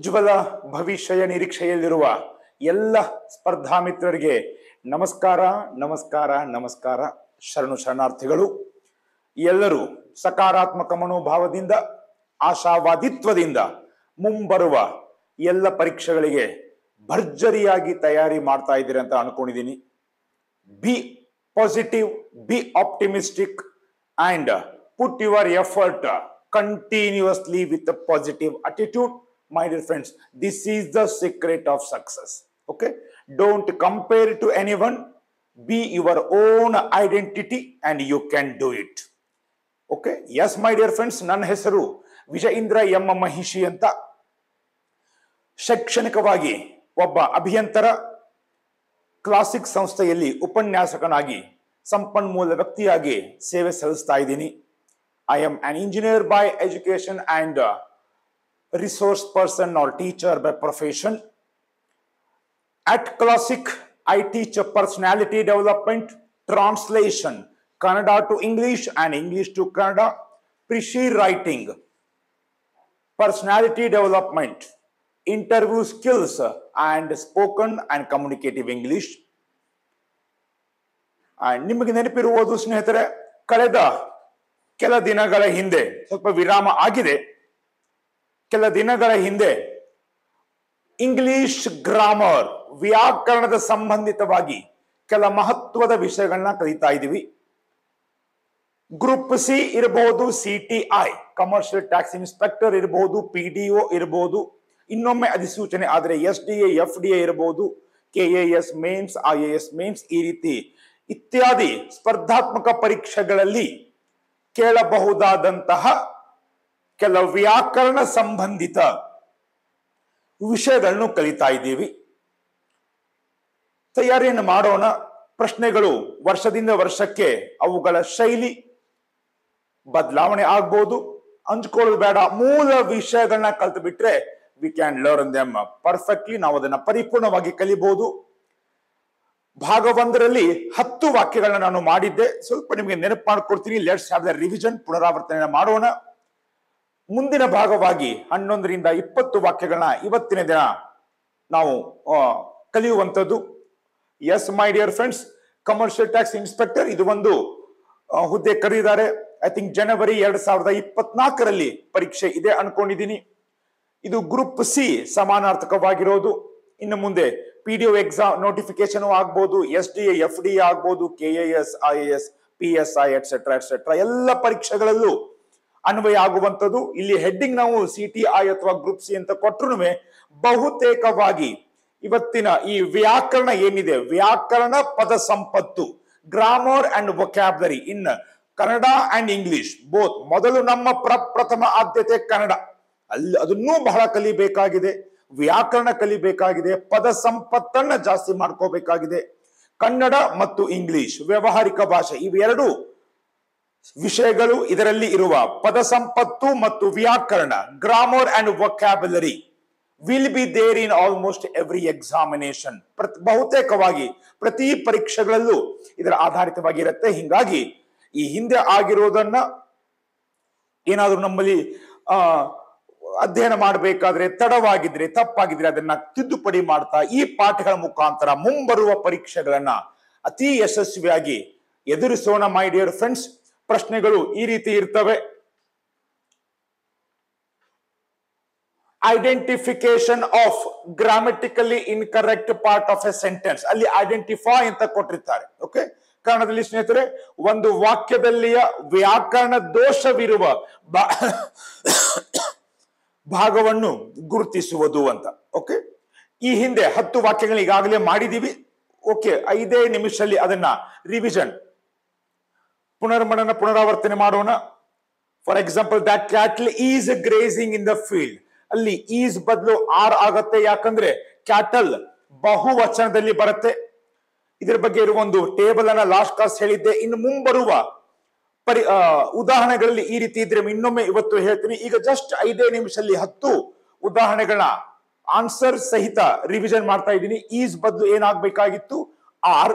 ಉಜ್ವಲ ಭವಿಷ್ಯ ನಿರೀಕ್ಷೆಯಲ್ಲಿರುವ ಎಲ್ಲ ಸ್ಪರ್ಧಾ ಮಿತ್ರರಿಗೆ ನಮಸ್ಕಾರ ನಮಸ್ಕಾರ ನಮಸ್ಕಾರ ಶರಣು ಶರಣಾರ್ಥಿಗಳು ಎಲ್ಲರೂ ಸಕಾರಾತ್ಮಕ ಮನೋಭಾವದಿಂದ ಆಶಾವಾದಿತ್ವದಿಂದ ಮುಂಬರುವ ಎಲ್ಲ ಪರೀಕ್ಷೆಗಳಿಗೆ ಭರ್ಜರಿಯಾಗಿ ತಯಾರಿ ಮಾಡ್ತಾ ಇದ್ದೀರಿ ಅಂತ ಅನ್ಕೊಂಡಿದ್ದೀನಿ be positive be optimistic and put your effort continuously with positive attitude my dear friends this is the secret of success okay don't compare to anyone be your own identity and you can do it okay yes my dear friends ನನ್ನ ಹೆಸರು Vijayendra M ಮಹಿಷಿ ಅಂತ ಶೈಕ್ಷಣಿಕವಾಗಿ ಒಬ್ಬ ಅಭಿಯಂತರ classic ಸಂಸ್ಥೆಯಲ್ಲಿ ಉಪನ್ಯಾಸಕನಾಗಿ ಸಂಪನ್ಮೂಲ ವ್ಯಕ್ತಿಯಾಗಿ ಸೇವೆ ಸಲ್ಲಿಸ್ತಾ ಇದ್ದೀನಿ I am an engineer by education and resource person or teacher by profession At Classic, I teach a personality development, translation, Kannada to English and English to Kannada, pre writing, personality development, interview skills, and spoken and communicative English. And ನಿಮಗೆ ನೆನಪಿರುವುದು ಸ್ನೇಹಿತರೆ ಕಳೆದ ಕೆಲ ದಿನಗಳ ಹಿಂದೆ ಸ್ವಲ್ಪ ವಿರಾಮ ಆಗಿದೆ ಕೆಲ ದಿನಗಳ ಹಿಂದೆ ಇಂಗ್ಲಿಷ್ ಗ್ರಾಮರ್ ವ್ಯಾಕರಣದ ಸಂಬಂಧಿತವಾಗಿ ಕೆಲ ಮಹತ್ವದ ವಿಷಯಗಳನ್ನ ಕಲಿತಾ ಇದ್ದೀವಿ ಗ್ರೂಪ್ ಸಿ ಇರಬಹುದು C T I commercial tax inspector ಇರಬಹುದು ಪಿ ಡಿ ಒ ಇರಬಹುದು ಇನ್ನೊಮ್ಮೆ ಅಧಿಸೂಚನೆ ಆದರೆ S D A F D A ಇರಬಹುದು K A S mains I A S mains ಈ ರೀತಿ ಇತ್ಯಾದಿ ಸ್ಪರ್ಧಾತ್ಮಕ ಪರೀಕ್ಷೆಗಳಲ್ಲಿ ಕೇಳಬಹುದಾದಂತಹ ಕೆಲ ವ್ಯಾಕರಣ ಸಂಬಂಧಿತ ವಿಷಯಗಳನ್ನು ಕಲಿತಾ ಇದ್ದೀವಿ ತಯಾರಿಯನ್ನು ಮಾಡೋಣ ಪ್ರಶ್ನೆಗಳು ವರ್ಷದಿಂದ ವರ್ಷಕ್ಕೆ ಅವುಗಳ ಶೈಲಿ ಬದಲಾವಣೆ ಆಗ್ಬೋದು ಹಂಚ್ಕೊಳ್ಳೋದು ಬೇಡ ಮೂಲ ವಿಷಯಗಳನ್ನ ಕಲ್ತು ಬಿಟ್ರೆ we can learn them perfectly ನಾವು ಅದನ್ನ ಪರಿಪೂರ್ಣವಾಗಿ ಕಲಿಬಹುದು ಭಾಗ ಒಂದರಲ್ಲಿ ಹತ್ತು ವಾಕ್ಯಗಳನ್ನ ನಾನು ಮಾಡಿದ್ದೆ ಸ್ವಲ್ಪ ನಿಮಗೆ ನೆನಪು ಮಾಡ್ಕೊಡ್ತೀನಿ ಲೆಟ್ಸ್ ಹ್ಯಾವ್ ದ ರಿವಿಷನ್ ಪುನರಾವರ್ತನೆ ಮಾಡೋಣ ಮುಂದಿನ ಭಾಗವಾಗಿ ಹನ್ನೊಂದರಿಂದ ಇಪ್ಪತ್ತು ವಾಕ್ಯಗಳನ್ನ ಇವತ್ತಿನ ದಿನ ನಾವು ಆ, ಕಲಿಯುವಂಥದ್ದು yes my dear friends commercial tax inspector ಇದು ಒಂದು ಆ, ಹುದ್ದೆ ಕರೆದಿದ್ದಾರೆ ಐ ಥಿಂಕ್ ಜನವರಿ ಎರಡ್ ಸಾವಿರದ ಇಪ್ಪತ್ನಾಲ್ಕರಲ್ಲಿ ಪರೀಕ್ಷೆ ಇದೆ ಅನ್ಕೊಂಡಿದ್ದೀನಿ ಇದು ಗ್ರೂಪ್ ಸಿ ಸಮಾನಾರ್ಥಕವಾಗಿರೋದು ಇನ್ನು ಮುಂದೆ P D O exam notification ಆಗ್ಬೋದು ಎಸ್ ಡಿ ಎಫ್ ಡಿ ಆಗ್ಬೋದು K A S I S P S I etcetera etcetera ಎಲ್ಲ ಪರೀಕ್ಷೆಗಳಲ್ಲೂ ಅನ್ವಯ ಆಗುವಂಥದ್ದು ಇಲ್ಲಿ ಹೆಡ್ಡಿಂಗ್ ನಾವು ಸಿ ಟಿ ಐ ಅಥವಾ ಗ್ರೂಪ್ ಸಿ ಅಂತ ಕೊಟ್ಟರು ಬಹುತೇಕವಾಗಿ ಇವತ್ತಿನ ಈ ವ್ಯಾಕರಣ ಏನಿದೆ ವ್ಯಾಕರಣ ಪದ ಸಂಪತ್ತು grammar and vocabulary in Kannada and English both ಮೊದಲು ನಮ್ಮ ಪ್ರಪ್ರಥಮ ಆದ್ಯತೆ ಕನ್ನಡ ಅಲ್ಲಿ ಅದನ್ನೂ ಬಹಳ ಕಲಿಬೇಕಾಗಿದೆ ವ್ಯಾಕರಣ ಕಲಿಬೇಕಾಗಿದೆ ಪದ ಸಂಪತ್ತನ್ನ ಜಾಸ್ತಿ ಮಾಡ್ಕೋಬೇಕಾಗಿದೆ ಕನ್ನಡ ಮತ್ತು ಇಂಗ್ಲಿಷ್ ವ್ಯಾವಹಾರಿಕ ಭಾಷೆ ಇವೆರಡು ವಿಷಯಗಳು ಇದರಲ್ಲಿ ಇರುವ ಪದ ಸಂಪತ್ತು ಮತ್ತು ವ್ಯಾಕರಣ grammar and vocabulary will be there in almost every examination ಬಹುತೇಕವಾಗಿ ಪ್ರತಿ ಪರೀಕ್ಷೆಗಳಲ್ಲೂ ಇದರ ಆಧಾರಿತವಾಗಿರುತ್ತೆ ಹಿಂಗಾಗಿ ಈ ಹಿಂದೆ ಆಗಿರೋದನ್ನ ಏನಾದ್ರೂ ನಮ್ಮಲ್ಲಿ ಆ ಅಧ್ಯಯನ ಮಾಡಬೇಕಾದ್ರೆ ತಡವಾಗಿದ್ರೆ ತಪ್ಪಾಗಿದ್ರೆ ಅದನ್ನ ತಿದ್ದುಪಡಿ ಮಾಡ್ತಾ ಈ ಪಾಠಗಳ ಮುಖಾಂತರ ಮುಂಬರುವ ಪರೀಕ್ಷೆಗಳನ್ನ ಅತಿ ಯಶಸ್ವಿಯಾಗಿ ಎದುರಿಸೋಣ ಮೈ ಡಿಯರ್ ಫ್ರೆಂಡ್ಸ್ ಪ್ರಶ್ನೆಗಳು ಈ ರೀತಿ ಇರ್ತವೆ identification of grammatically incorrect part of a sentence ಅಲ್ಲಿ ಐಡೆಂಟಿಫೈ ಅಂತ ಕೊಟ್ಟಿರ್ತಾರೆ ಓಕೆ ಕನ್ನಡದಲ್ಲಿ ಸ್ನೇಹಿತರೆ ಒಂದು ವಾಕ್ಯದಲ್ಲಿಯ ವ್ಯಾಕರಣ ದೋಷವಿರುವ ಬಾ- ಭಾಗವನ್ನು ಗುರುತಿಸುವುದು ಅಂತ ಓಕೆ ಈ ಹಿಂದೆ ಹತ್ತು ವಾಕ್ಯಗಳು ಈಗಾಗಲೇ ಮಾಡಿದೀವಿ ಓಕೆ ಐದೇ ನಿಮಿಷದಲ್ಲಿ ಅದನ್ನ ರಿವಿಷನ್ ಪುನರ್ಮನನ ಪುನರಾವರ್ತನೆ ಮಾಡೋಣ for example that cattle is grazing in the field ಅಲ್ಲಿ ಈಸ್ ಬದಲು ಆರ್ ಆಗತ್ತೆ ಯಾಕಂದ್ರೆ ಕ್ಯಾಟಲ್ ಬಹುವಚನದಲ್ಲಿ ಬರುತ್ತೆ ಇದರ ಬಗ್ಗೆ ಇರುವ ಒಂದು ಟೇಬಲ್ ಅನ್ನ ಲಾಸ್ಟ್ ಕ್ಲಾಸ್ ಹೇಳಿದ್ದೆ ಇನ್ನು ಮುಂಬರುವ ಪರಿ ಆ, ಉದಾಹರಣೆಗಳಲ್ಲಿ ಈ ರೀತಿ ಇದ್ರೆ ಇನ್ನೊಮ್ಮೆ ಇವತ್ತು ಹೇಳ್ತೀನಿ ಈಗ ಜಸ್ಟ್ ಐದೇ ನಿಮಿಷದಲ್ಲಿ ಹತ್ತು ಉದಾಹರಣೆಗಳನ್ನ ಆನ್ಸರ್ ಸಹಿತ ರಿವಿಷನ್ ಮಾಡ್ತಾ ಇದ್ದೀನಿ ಈಸ್ ಬದಲು ಏನಾಗ್ಬೇಕಾಗಿತ್ತು ಆರ್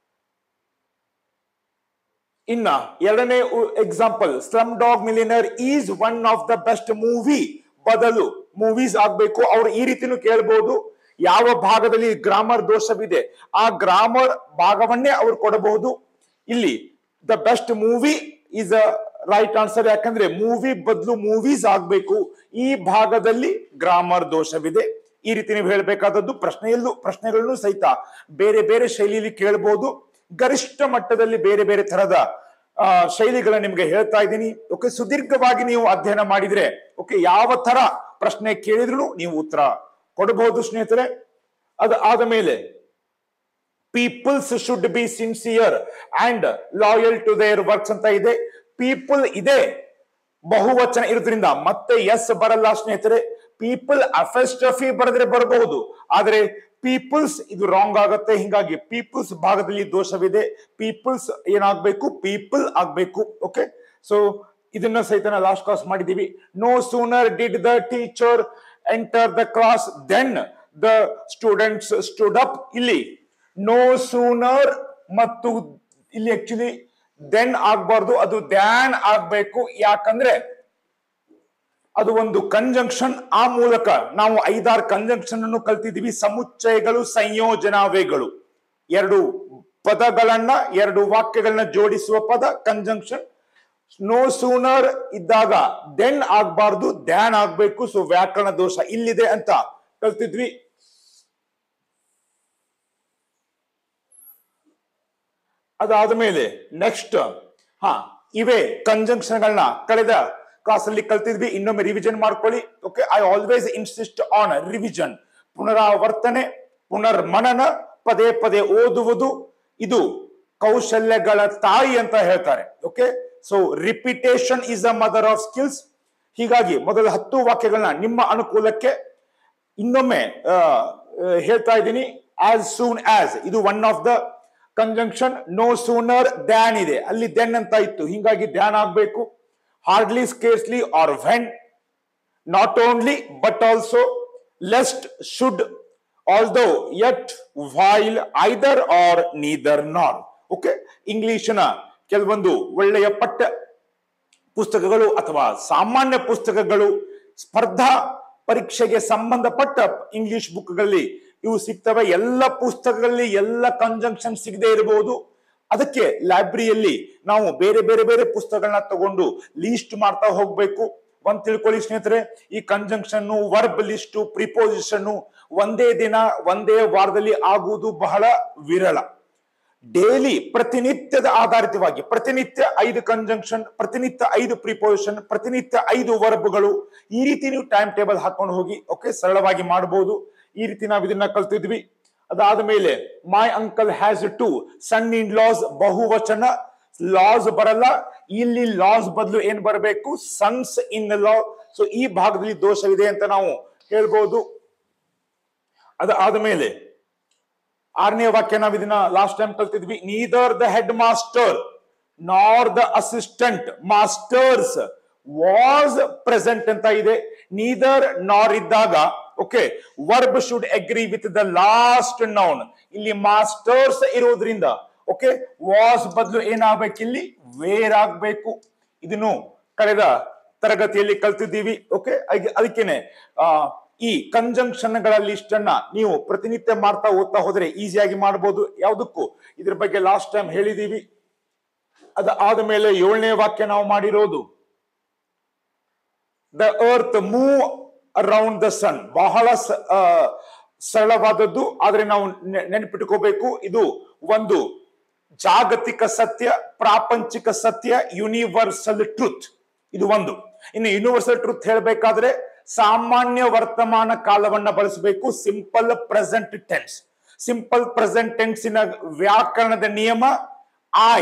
ಇನ್ನ ಎರಡನೇ example slumdog millionaire is one of the best movie ಬದಲು ಮೂವೀಸ್ ಆಗ್ಬೇಕು ಅವ್ರು ಈ ರೀತಿನೂ ಕೇಳ್ಬೋದು ಯಾವ ಭಾಗದಲ್ಲಿ ಗ್ರಾಮರ್ ದೋಷವಿದೆ ಆ ಗ್ರಾಮರ್ ಭಾಗವನ್ನೇ ಅವ್ರು ಕೊಡಬಹುದು ಇಲ್ಲಿ the best movie is a right answer ಯಾಕಂದ್ರೆ ಮೂವಿ ಬದಲು ಮೂವೀಸ್ ಆಗ್ಬೇಕು ಈ ಭಾಗದಲ್ಲಿ ಗ್ರಾಮರ್ ದೋಷವಿದೆ ಈ ರೀತಿ ನೀವು ಹೇಳಬೇಕಾದದ್ದು ಪ್ರಶ್ನೆಯಲ್ಲೂ ಪ್ರಶ್ನೆಗಳನ್ನು ಸಹಿತ ಬೇರೆ ಬೇರೆ ಶೈಲಿಯಲ್ಲಿ ಕೇಳಬಹುದು ಗರಿಷ್ಠ ಮಟ್ಟದಲ್ಲಿ ಬೇರೆ ಬೇರೆ ತರದ ಆ, ಶೈಲಿಗಳನ್ನ ನಿಮ್ಗೆ ಹೇಳ್ತಾ ಇದ್ದೀನಿ ಓಕೆ ಸುದೀರ್ಘವಾಗಿ ನೀವು ಅಧ್ಯಯನ ಮಾಡಿದ್ರೆ ಓಕೆ ಯಾವ ತರ ಪ್ರಶ್ನೆ ಕೇಳಿದ್ರು ನೀವು ಉತ್ತರ ಕೊಡಬಹುದು ಸ್ನೇಹಿತರೆ ಅದು ಆದ ಮೇಲೆ peoples should be sincere and loyal to their works ಅಂತ ಇದೆ ಪೀಪಲ್ ಇದೆ ಬಹುವಚನ ಇರೋದ್ರಿಂದ ಮತ್ತೆ ಎಸ್ ಬರಲ್ಲ ಸ್ನೇಹಿತರೆ ಪೀಪಲ್ ಅಫೆಸ್ಟಫಿ ಬರೆದ್ರೆ ಬರಬಹುದು ಆದ್ರೆ ಪೀಪಲ್ಸ್ ಇದು ರಾಂಗ್ ಆಗತ್ತೆ ಹಿಂಗಾಗಿ ಪೀಪಲ್ಸ್ ಭಾಗದಲ್ಲಿ ದೋಷವಿದೆ ಪೀಪಲ್ಸ್ ಏನಾಗ್ಬೇಕು ಪೀಪಲ್ ಆಗ್ಬೇಕು ಓಕೆ ಸೊ ಇದನ್ನ ಸಹಿತ ಲಾಸ್ಟ್ ಕ್ಲಾಸ್ ಮಾಡಿದೀವಿ no sooner did the teacher enter the class then the students stood up ಇಲ್ಲಿ ನೋ ಸೂನರ್ ಮತ್ತು ಇಲ್ಲಿ ಆಕ್ಚುಲಿ ದೆನ್ ಆಗ್ಬಾರ್ದು ಅದು ದ್ಯಾನ್ ಆಗ್ಬೇಕು ಯಾಕಂದ್ರೆ ಅದು ಒಂದು ಕಂಜಂಕ್ಷನ್ ಆ ಮೂಲಕ ನಾವು ಐದಾರು ಕಂಜಂಕ್ಷನ್ ಅನ್ನು ಕಲ್ತಿದೀವಿ ಸಮುಚ್ಚಯಗಳು ಸಂಯೋಜನಾವೆಗಳು ಎರಡು ಪದಗಳನ್ನ ಎರಡು ವಾಕ್ಯಗಳನ್ನ ಜೋಡಿಸುವ ಪದ ಕಂಜಂಕ್ಷನ್ ನೋ ಸೂನರ್ ಇದ್ದಾಗ ದೆನ್ ಆಗ್ಬಾರ್ದು ದ್ಯಾನ್ ಆಗ್ಬೇಕು ಸೊ ವ್ಯಾಕರಣ ದೋಷ ಇಲ್ಲಿದೆ ಅಂತ ಕಲ್ತಿದ್ವಿ ಅದಾದ ಮೇಲೆ ನೆಕ್ಸ್ಟ್ ಹಾ ಇವೆ ಕಂಜಂಕ್ಷನ್ ಗಳನ್ನ ಕಳೆದ ಕ್ಲಾಸ್ ಅಲ್ಲಿ ಕಲ್ತಿದ್ವಿ ಇನ್ನೊಮ್ಮೆ ರಿವಿಷನ್ ಮಾಡ್ಕೊಳ್ಳಿ okay I always insist on revision ಪುನರಾವರ್ತನೆ ಪುನರ್ಮನನ ಪದೇ ಪದೇ ಓದುವುದು ಇದು ಕೌಶಲ್ಯಗಳ ತಾಯಿ ಅಂತ ಹೇಳ್ತಾರೆ okay so repetition is a mother of skills ಹೀಗಾಗಿ ಮೊದಲ ಹತ್ತು ವಾಕ್ಯಗಳನ್ನ ನಿಮ್ಮ ಅನುಕೂಲಕ್ಕೆ ಇನ್ನೊಮ್ಮೆ ಆ, ಆ, ಹೇಳ್ತಾ ಇದ್ದೀನಿ ಆಸ್ ಸೂನ್ ಆಸ್ ಇದು one of the conjunction no sooner than ಇದೆ ಅಲ್ಲಿ ದೆನ್ ಅಂತ ಇತ್ತು ಹಿಂಗಾಗಿ ದ್ಯಾನ್ ಆಗ್ಬೇಕು hardly scarcely or when not only but also lest should although yet while either or neither nor okay ಇಂಗ್ಲಿಷಿನ ಕೆಲವೊಂದು ಒಳ್ಳೆಯ ಪಠ್ಯ ಪುಸ್ತಕಗಳು ಅಥವಾ ಸಾಮಾನ್ಯ ಪುಸ್ತಕಗಳು ಸ್ಪರ್ಧಾ ಪರೀಕ್ಷೆಗೆ ಸಂಬಂಧಪಟ್ಟ ಇಂಗ್ಲಿಷ್ ಬುಕ್ಗಳಲ್ಲಿ ಇವು ಸಿಗ್ತವೆ ಎಲ್ಲ ಪುಸ್ತಕಗಳಲ್ಲಿ ಎಲ್ಲ ಕಂಜಂಕ್ಷನ್ ಸಿಗದೆ ಇರಬಹುದು ಅದಕ್ಕೆ ಲೈಬ್ರರಿಯಲ್ಲಿ ನಾವು ಬೇರೆ ಬೇರೆ ಬೇರೆ ಪುಸ್ತಕಗಳನ್ನ ತಗೊಂಡು ಲೀಸ್ಟ್ ಮಾಡ್ತಾ ಹೋಗ್ಬೇಕು ಒಂದ್ ತಿಳ್ಕೊಳ್ಳಿ ಸ್ನೇಹಿತರೆ ಈ ಕಂಜಂಕ್ಷನ್ ವರ್ಬ್ ಲಿಸ್ಟು ಪ್ರಿಪೋಸಿಷನ್ ಒಂದೇ ದಿನ ಒಂದೇ ವಾರದಲ್ಲಿ ಆಗುವುದು ಬಹಳ ವಿರಳ ಡೈಲಿ ಪ್ರತಿನಿತ್ಯದ ಆಧಾರಿತವಾಗಿ ಪ್ರತಿನಿತ್ಯ ಐದು ಕಂಜಂಕ್ಷನ್ ಪ್ರತಿನಿತ್ಯ ಐದು ಪ್ರಿಪೋಸಿಷನ್ ಪ್ರತಿನಿತ್ಯ ಐದು ವರ್ಬ್ಗಳು ಈ ರೀತಿ ನೀವು ಟೈಮ್ ಟೇಬಲ್ ಹಾಕೊಂಡು ಹೋಗಿ ಓಕೆ ಸರಳವಾಗಿ ಮಾಡಬಹುದು ಈ ರೀತಿ ನಾವು ಇದನ್ನ ಕಲ್ತಿದ್ವಿ ಅದಾದ ಮೇಲೆ my uncle has two son in laws ಬಹುವಚನ ಲಾಸ್ ಬರಲ್ಲ ಇಲ್ಲಿ ಲಾಸ್ ಬದಲು ಏನ್ ಬರಬೇಕು ಸನ್ಸ್ ಇನ್ ಲಾ ಸೊ ಈ ಭಾಗದಲ್ಲಿ ದೋಷವಿದೆ ಅಂತ ನಾವು ಹೇಳ್ಬೋದು ಅದಾದ ಮೇಲೆ ಆರನೇ ವಾಕ್ಯ ನಾವು ಇದನ್ನ ಲಾಸ್ಟ್ ಟೈಮ್ ಕಲ್ತಿದ್ವಿ neither the head master nor the assistant masters was present ಅಂತ ಇದೆ ನೀದರ್ ನಾರ್ ಇದ್ದಾಗ okay verb should agree with the last noun ಇಲ್ಲಿ ಮಾಸ್ಟರ್ಸ್ ಇರೋದ್ರಿಂದ ಓಕೆ ವಾಸ್ ಬದಲು ಏನಾಗ್ಬೇಕು ಇಲ್ಲಿ ವೇರ್ ಆಗ್ಬೇಕು ಇದನ್ನು ಕಳೆದ ತರಗತಿಯಲ್ಲಿ ಕಲ್ತಿದ್ದೀವಿ ಓಕೆ ಅದಕ್ಕೇನೆ ಆ ಈ ಕಂಜಂಕ್ಷನ್ ಗಳ ಲಿಸ್ಟ್ ಅನ್ನ ನೀವು ಪ್ರತಿನಿತ್ಯ ಮಾಡ್ತಾ ಓದ್ತಾ ಹೋದ್ರೆ ಈಸಿಯಾಗಿ ಮಾಡಬಹುದು ಯಾವುದಕ್ಕೂ ಇದ್ರ ಬಗ್ಗೆ ಲಾಸ್ಟ್ ಟೈಮ್ ಹೇಳಿದೀವಿ ಅದ ಆದ ಮೇಲೆ ಏಳನೇ ವಾಕ್ಯ ನಾವು ಮಾಡಿರೋದು the earth move around the sun ಬಹಳ ಸ- ಆ, ಸರಳವಾದದ್ದು ಆದ್ರೆ ನಾವು ನೆ- ನೆನಪಿಟ್ಕೋಬೇಕು ಇದು ಒಂದು ಜಾಗತಿಕ ಸತ್ಯ ಪ್ರಾಪಂಚಿಕ ಸತ್ಯ ಯೂನಿವರ್ಸಲ್ ಟ್ರೂತ್ ಇದು ಒಂದು ಇನ್ನು ಯೂನಿವರ್ಸಲ್ ಟ್ರೂತ್ ಹೇಳಬೇಕಾದ್ರೆ ಸಾಮಾನ್ಯ ವರ್ತಮಾನ ಕಾಲವನ್ನ ಬಳಸಬೇಕು simple present tense simple present ಟೆನ್ಸಿನ ವ್ಯಾಕರಣದ ನಿಯಮ ಐ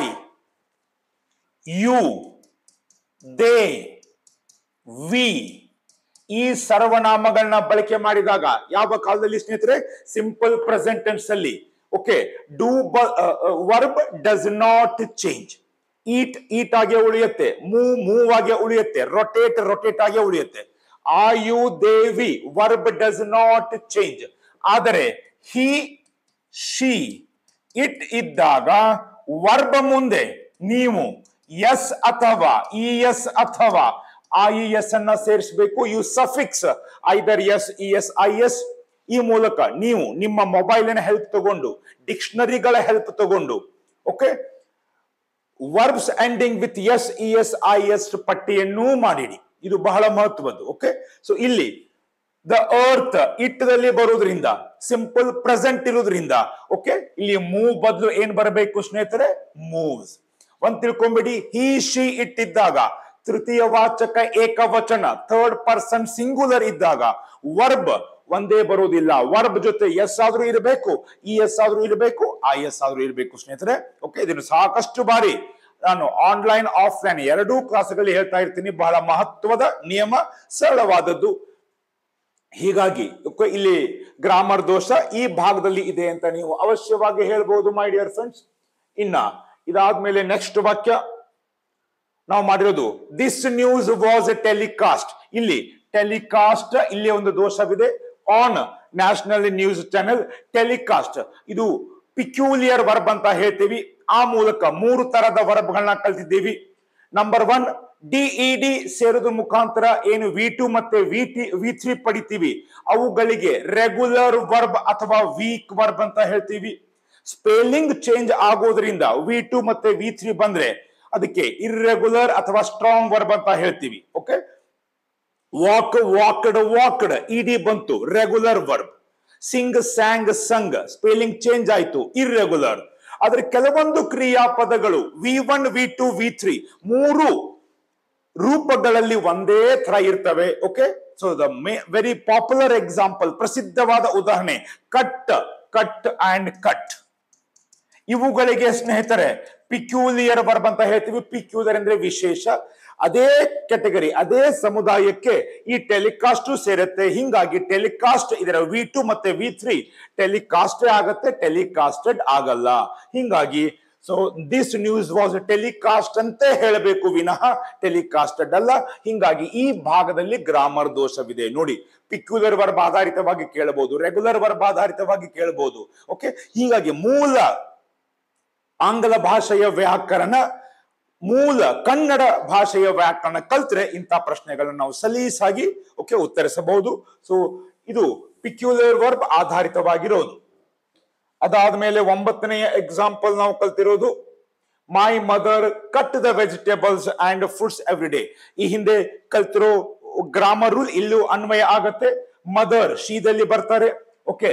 ಯು ದೇ ವಿ ಈ ಸರ್ವನಾಮಗಳನ್ನ ಬಳಕೆ ಮಾಡಿದಾಗ ಯಾವ ಕಾಲದಲ್ಲಿ ಸ್ನೇಹಿತರೆ ಸಿಂಪಲ್ ಪ್ರೆಸೆಂಟ್ ಟೆನ್ಸ್ ಅಲ್ಲಿ okay do verb does not change eat eat ಆಗಿ ಉಳಿಯುತ್ತೆ ಮೂವ್ ಮೂವ್ ಆಗಿ ಉಳಿಯುತ್ತೆ ರೊಟೇಟ್ ರೊಟೇಟ್ ಆಗಿ ಉಳಿಯುತ್ತೆ I you they we verb does not change ಆದರೆ ಹಿ ಶಿ ಇಟ್ ಇದ್ದಾಗ ವರ್ಬ ಮುಂದೆ ನೀವು ಎಸ್ ಅಥವಾ ಇ ಎಸ್ ಅಥವಾ ಐ ಇ ಎಸ್ ಅನ್ನ ಸೇರಿಸಬೇಕು you suffix either S E S I S ಈ ಮೂಲಕ ನೀವು ನಿಮ್ಮ ಮೊಬೈಲಿನ ಹೆಲ್ಪ್ ತಗೊಂಡು ಡಿಕ್ಷನರಿಗಳ ಹೆಲ್ಪ್ ತಗೊಂಡು okay verbs ending with S E S I S ಪಟ್ಟಿಯನ್ನು ಮಾಡಿಡಿ ಇದು ಬಹಳ ಮಹತ್ವದ್ದು ಓಕೆ ಸೊ ಇಲ್ಲಿ ದ ಅರ್ತ್ ಇಟ್ಟದಲ್ಲಿ ಬರೋದ್ರಿಂದ ಸಿಂಪಲ್ ಪ್ರೆಸೆಂಟ್ ಇರೋದ್ರಿಂದ ಓಕೆ ಇಲ್ಲಿ ಮೂವ್ ಬದಲು ಏನ್ ಬರಬೇಕು ಸ್ನೇಹಿತರೆ ಮೂವ್ಸ್ ಒಂದ್ ತಿಳ್ಕೊಂಬಿಡಿ ಹಿ ಶಿ ಇಟ್ಟಿದ್ದಾಗ ತೃತೀಯ ವಾಚಕ ಏಕವಚನ ಥರ್ಡ್ ಪರ್ಸನ್ ಸಿಂಗುಲರ್ ಇದ್ದಾಗ ವರ್ಬ್ ಒಂದೇ ಬರುವುದಿಲ್ಲ ವರ್ಬ್ ಜೊತೆ ಎಸ್ ಆದ್ರೂ ಇರಬೇಕು ಇ ಎಸ್ ಆದ್ರೂ ಇರಬೇಕು ಐ ಎಸ್ ಆದ್ರೂ ಇರಬೇಕು ಸ್ನೇಹಿತರೆ ಓಕೆ ಇದನ್ನು ಸಾಕಷ್ಟು ಬಾರಿ ನಾನು ಆನ್ಲೈನ್ ಆಫ್ಲೈನ್ ಎರಡೂ ಕ್ಲಾಸ್ಗಳಲ್ಲಿ ಹೇಳ್ತಾ ಇರ್ತೀನಿ ಬಹಳ ಮಹತ್ವದ ನಿಯಮ ಸರಳವಾದದ್ದು ಹೀಗಾಗಿ okay, ಇಲ್ಲಿ ಗ್ರಾಮರ್ ದೋಷ ಈ ಭಾಗದಲ್ಲಿ ಇದೆ ಅಂತ ನೀವು ಅವಶ್ಯವಾಗಿ ಹೇಳ್ಬಹುದು ಮೈ ಡಿಯರ್ ಫ್ರೆಂಡ್ಸ್ ಇನ್ನ ಇದಾದ್ಮೇಲೆ ನೆಕ್ಸ್ಟ್ ವಾಕ್ಯ ನಾವು ಮಾಡಿರೋದು this news was a telecast ಇಲ್ಲಿ ಟೆಲಿಕಾಸ್ಟ್ ಇಲ್ಲಿ ಒಂದು ದೋಷವಿದೆ on national news channel telecast ಇದು ಪಿಕ್ಯೂಲಿಯರ್ ವರ್ಬ್ ಅಂತ ಹೇಳ್ತೀವಿ ಆ ಮೂಲಕ ಮೂರು ತರದ ವರ್ಬ್ಗಳನ್ನ ಕಲ್ತಿದ್ದೀವಿ ನಂಬರ್ ಒನ್ ಡಿಇಡಿ ಸೇರೋದ್ರ ಮುಖಾಂತರ ಏನು ವಿ ಟು ಮತ್ತೆ ವಿ ಟಿ ವಿ ತ್ರೀ ಪಡಿತೀವಿ ಅವುಗಳಿಗೆ ರೆಗ್ಯುಲರ್ ವರ್ಬ್ ಅಥವಾ ವೀಕ್ ವರ್ಬ್ ಅಂತ ಹೇಳ್ತೀವಿ ಸ್ಪೆಲ್ಲಿಂಗ್ ಚೇಂಜ್ ಆಗೋದ್ರಿಂದ ವಿ ಟು ಮತ್ತೆ ವಿ ತ್ರೀ ಬಂದ್ರೆ ಅದಕ್ಕೆ ಇರ್ರೆಗ್ಯುಲರ್ ಅಥವಾ ಸ್ಟ್ರಾಂಗ್ ವರ್ಬ್ ಅಂತ ಹೇಳ್ತೀವಿ okay walk walked walked ED ಬಂತು regular verb sing sang sung spelling change ಆಯ್ತು ಇರ್ರೆಗ್ಯುಲರ್ ಆದ್ರೆ ಕೆಲವೊಂದು ಕ್ರಿಯಾಪದಗಳು V one V two V three ಮೂರು ರೂಪಗಳಲ್ಲಿ ಒಂದೇ ತರ ಇರ್ತವೆ okay so the very popular example ಪ್ರಸಿದ್ಧವಾದ ಉದಾಹರಣೆ ಕಟ್ ಕಟ್ ಅಂಡ್ ಕಟ್ ಇವುಗಳಿಗೆ ಸ್ನೇಹಿತರೆ ಪಿಕ್ಯೂಲಿಯರ್ ವರ್ಬ್ ಅಂತ ಹೇಳ್ತೀವಿ ಪಿಕ್ಯೂಲಿಯರ್ ಅಂದ್ರೆ ವಿಶೇಷ ಅದೇ ಕೆಟಗರಿ ಅದೇ ಸಮುದಾಯಕ್ಕೆ ಈ ಟೆಲಿಕಾಸ್ಟ್ ಸೇರುತ್ತೆ ಹಿಂಗಾಗಿ ಟೆಲಿಕಾಸ್ಟ್ ಇದರ ವಿ ಟು ಮತ್ತೆ ವಿ ತ್ರೀ ಟೆಲಿಕಾಸ್ಟೇ ಆಗತ್ತೆ ಟೆಲಿಕಾಸ್ಟೆಡ್ ಆಗಲ್ಲ ಹಿಂಗಾಗಿ so this news was telecast ಅಂತ ಹೇಳಬೇಕು ವಿನಃ ಟೆಲಿಕಾಸ್ಟೆಡ್ ಅಲ್ಲ ಹಿಂಗಾಗಿ ಈ ಭಾಗದಲ್ಲಿ ಗ್ರಾಮರ್ ದೋಷವಿದೆ ನೋಡಿ ಪಿಕ್ಯುಲರ್ ವರ್ಬ್ ಆಧಾರಿತವಾಗಿ ಕೇಳಬಹುದು ರೆಗ್ಯುಲರ್ ವರ್ಬ್ ಆಧಾರಿತವಾಗಿ ಕೇಳಬಹುದು ಓಕೆ ಹೀಗಾಗಿ ಮೂಲ ಆಂಗ್ಲ ಭಾಷೆಯ ವ್ಯಾಕರಣ ಮೂಲ ಕನ್ನಡ ಭಾಷೆಯ ವ್ಯಾಕರಣ ಕಲ್ತ್ರೆ ಇಂಥ ಪ್ರಶ್ನೆಗಳನ್ನು ನಾವು ಸಲೀಸಾಗಿ ಓಕೆ ಉತ್ತರಿಸಬಹುದು ಸೊ ಇದು ಪಿಕ್ಯುಲರ್ ವರ್ಬ್ ಆಧಾರಿತವಾಗಿರೋದು ಅದಾದ್ಮೇಲೆ ಒಂಬತ್ತನೆಯ ಎಕ್ಸಾಂಪಲ್ ನಾವು ಕಲ್ತಿರೋದು my mother cut the vegetables and fruits every day ಈ ಹಿಂದೆ ಕಲ್ತಿರೋ ಗ್ರಾಮರ್ ರೂಲ್ ಇಲ್ಲೂ ಅನ್ವಯ ಆಗತ್ತೆ ಮದರ್ ಶೀದಲ್ಲಿ ಬರ್ತಾರೆ ಓಕೆ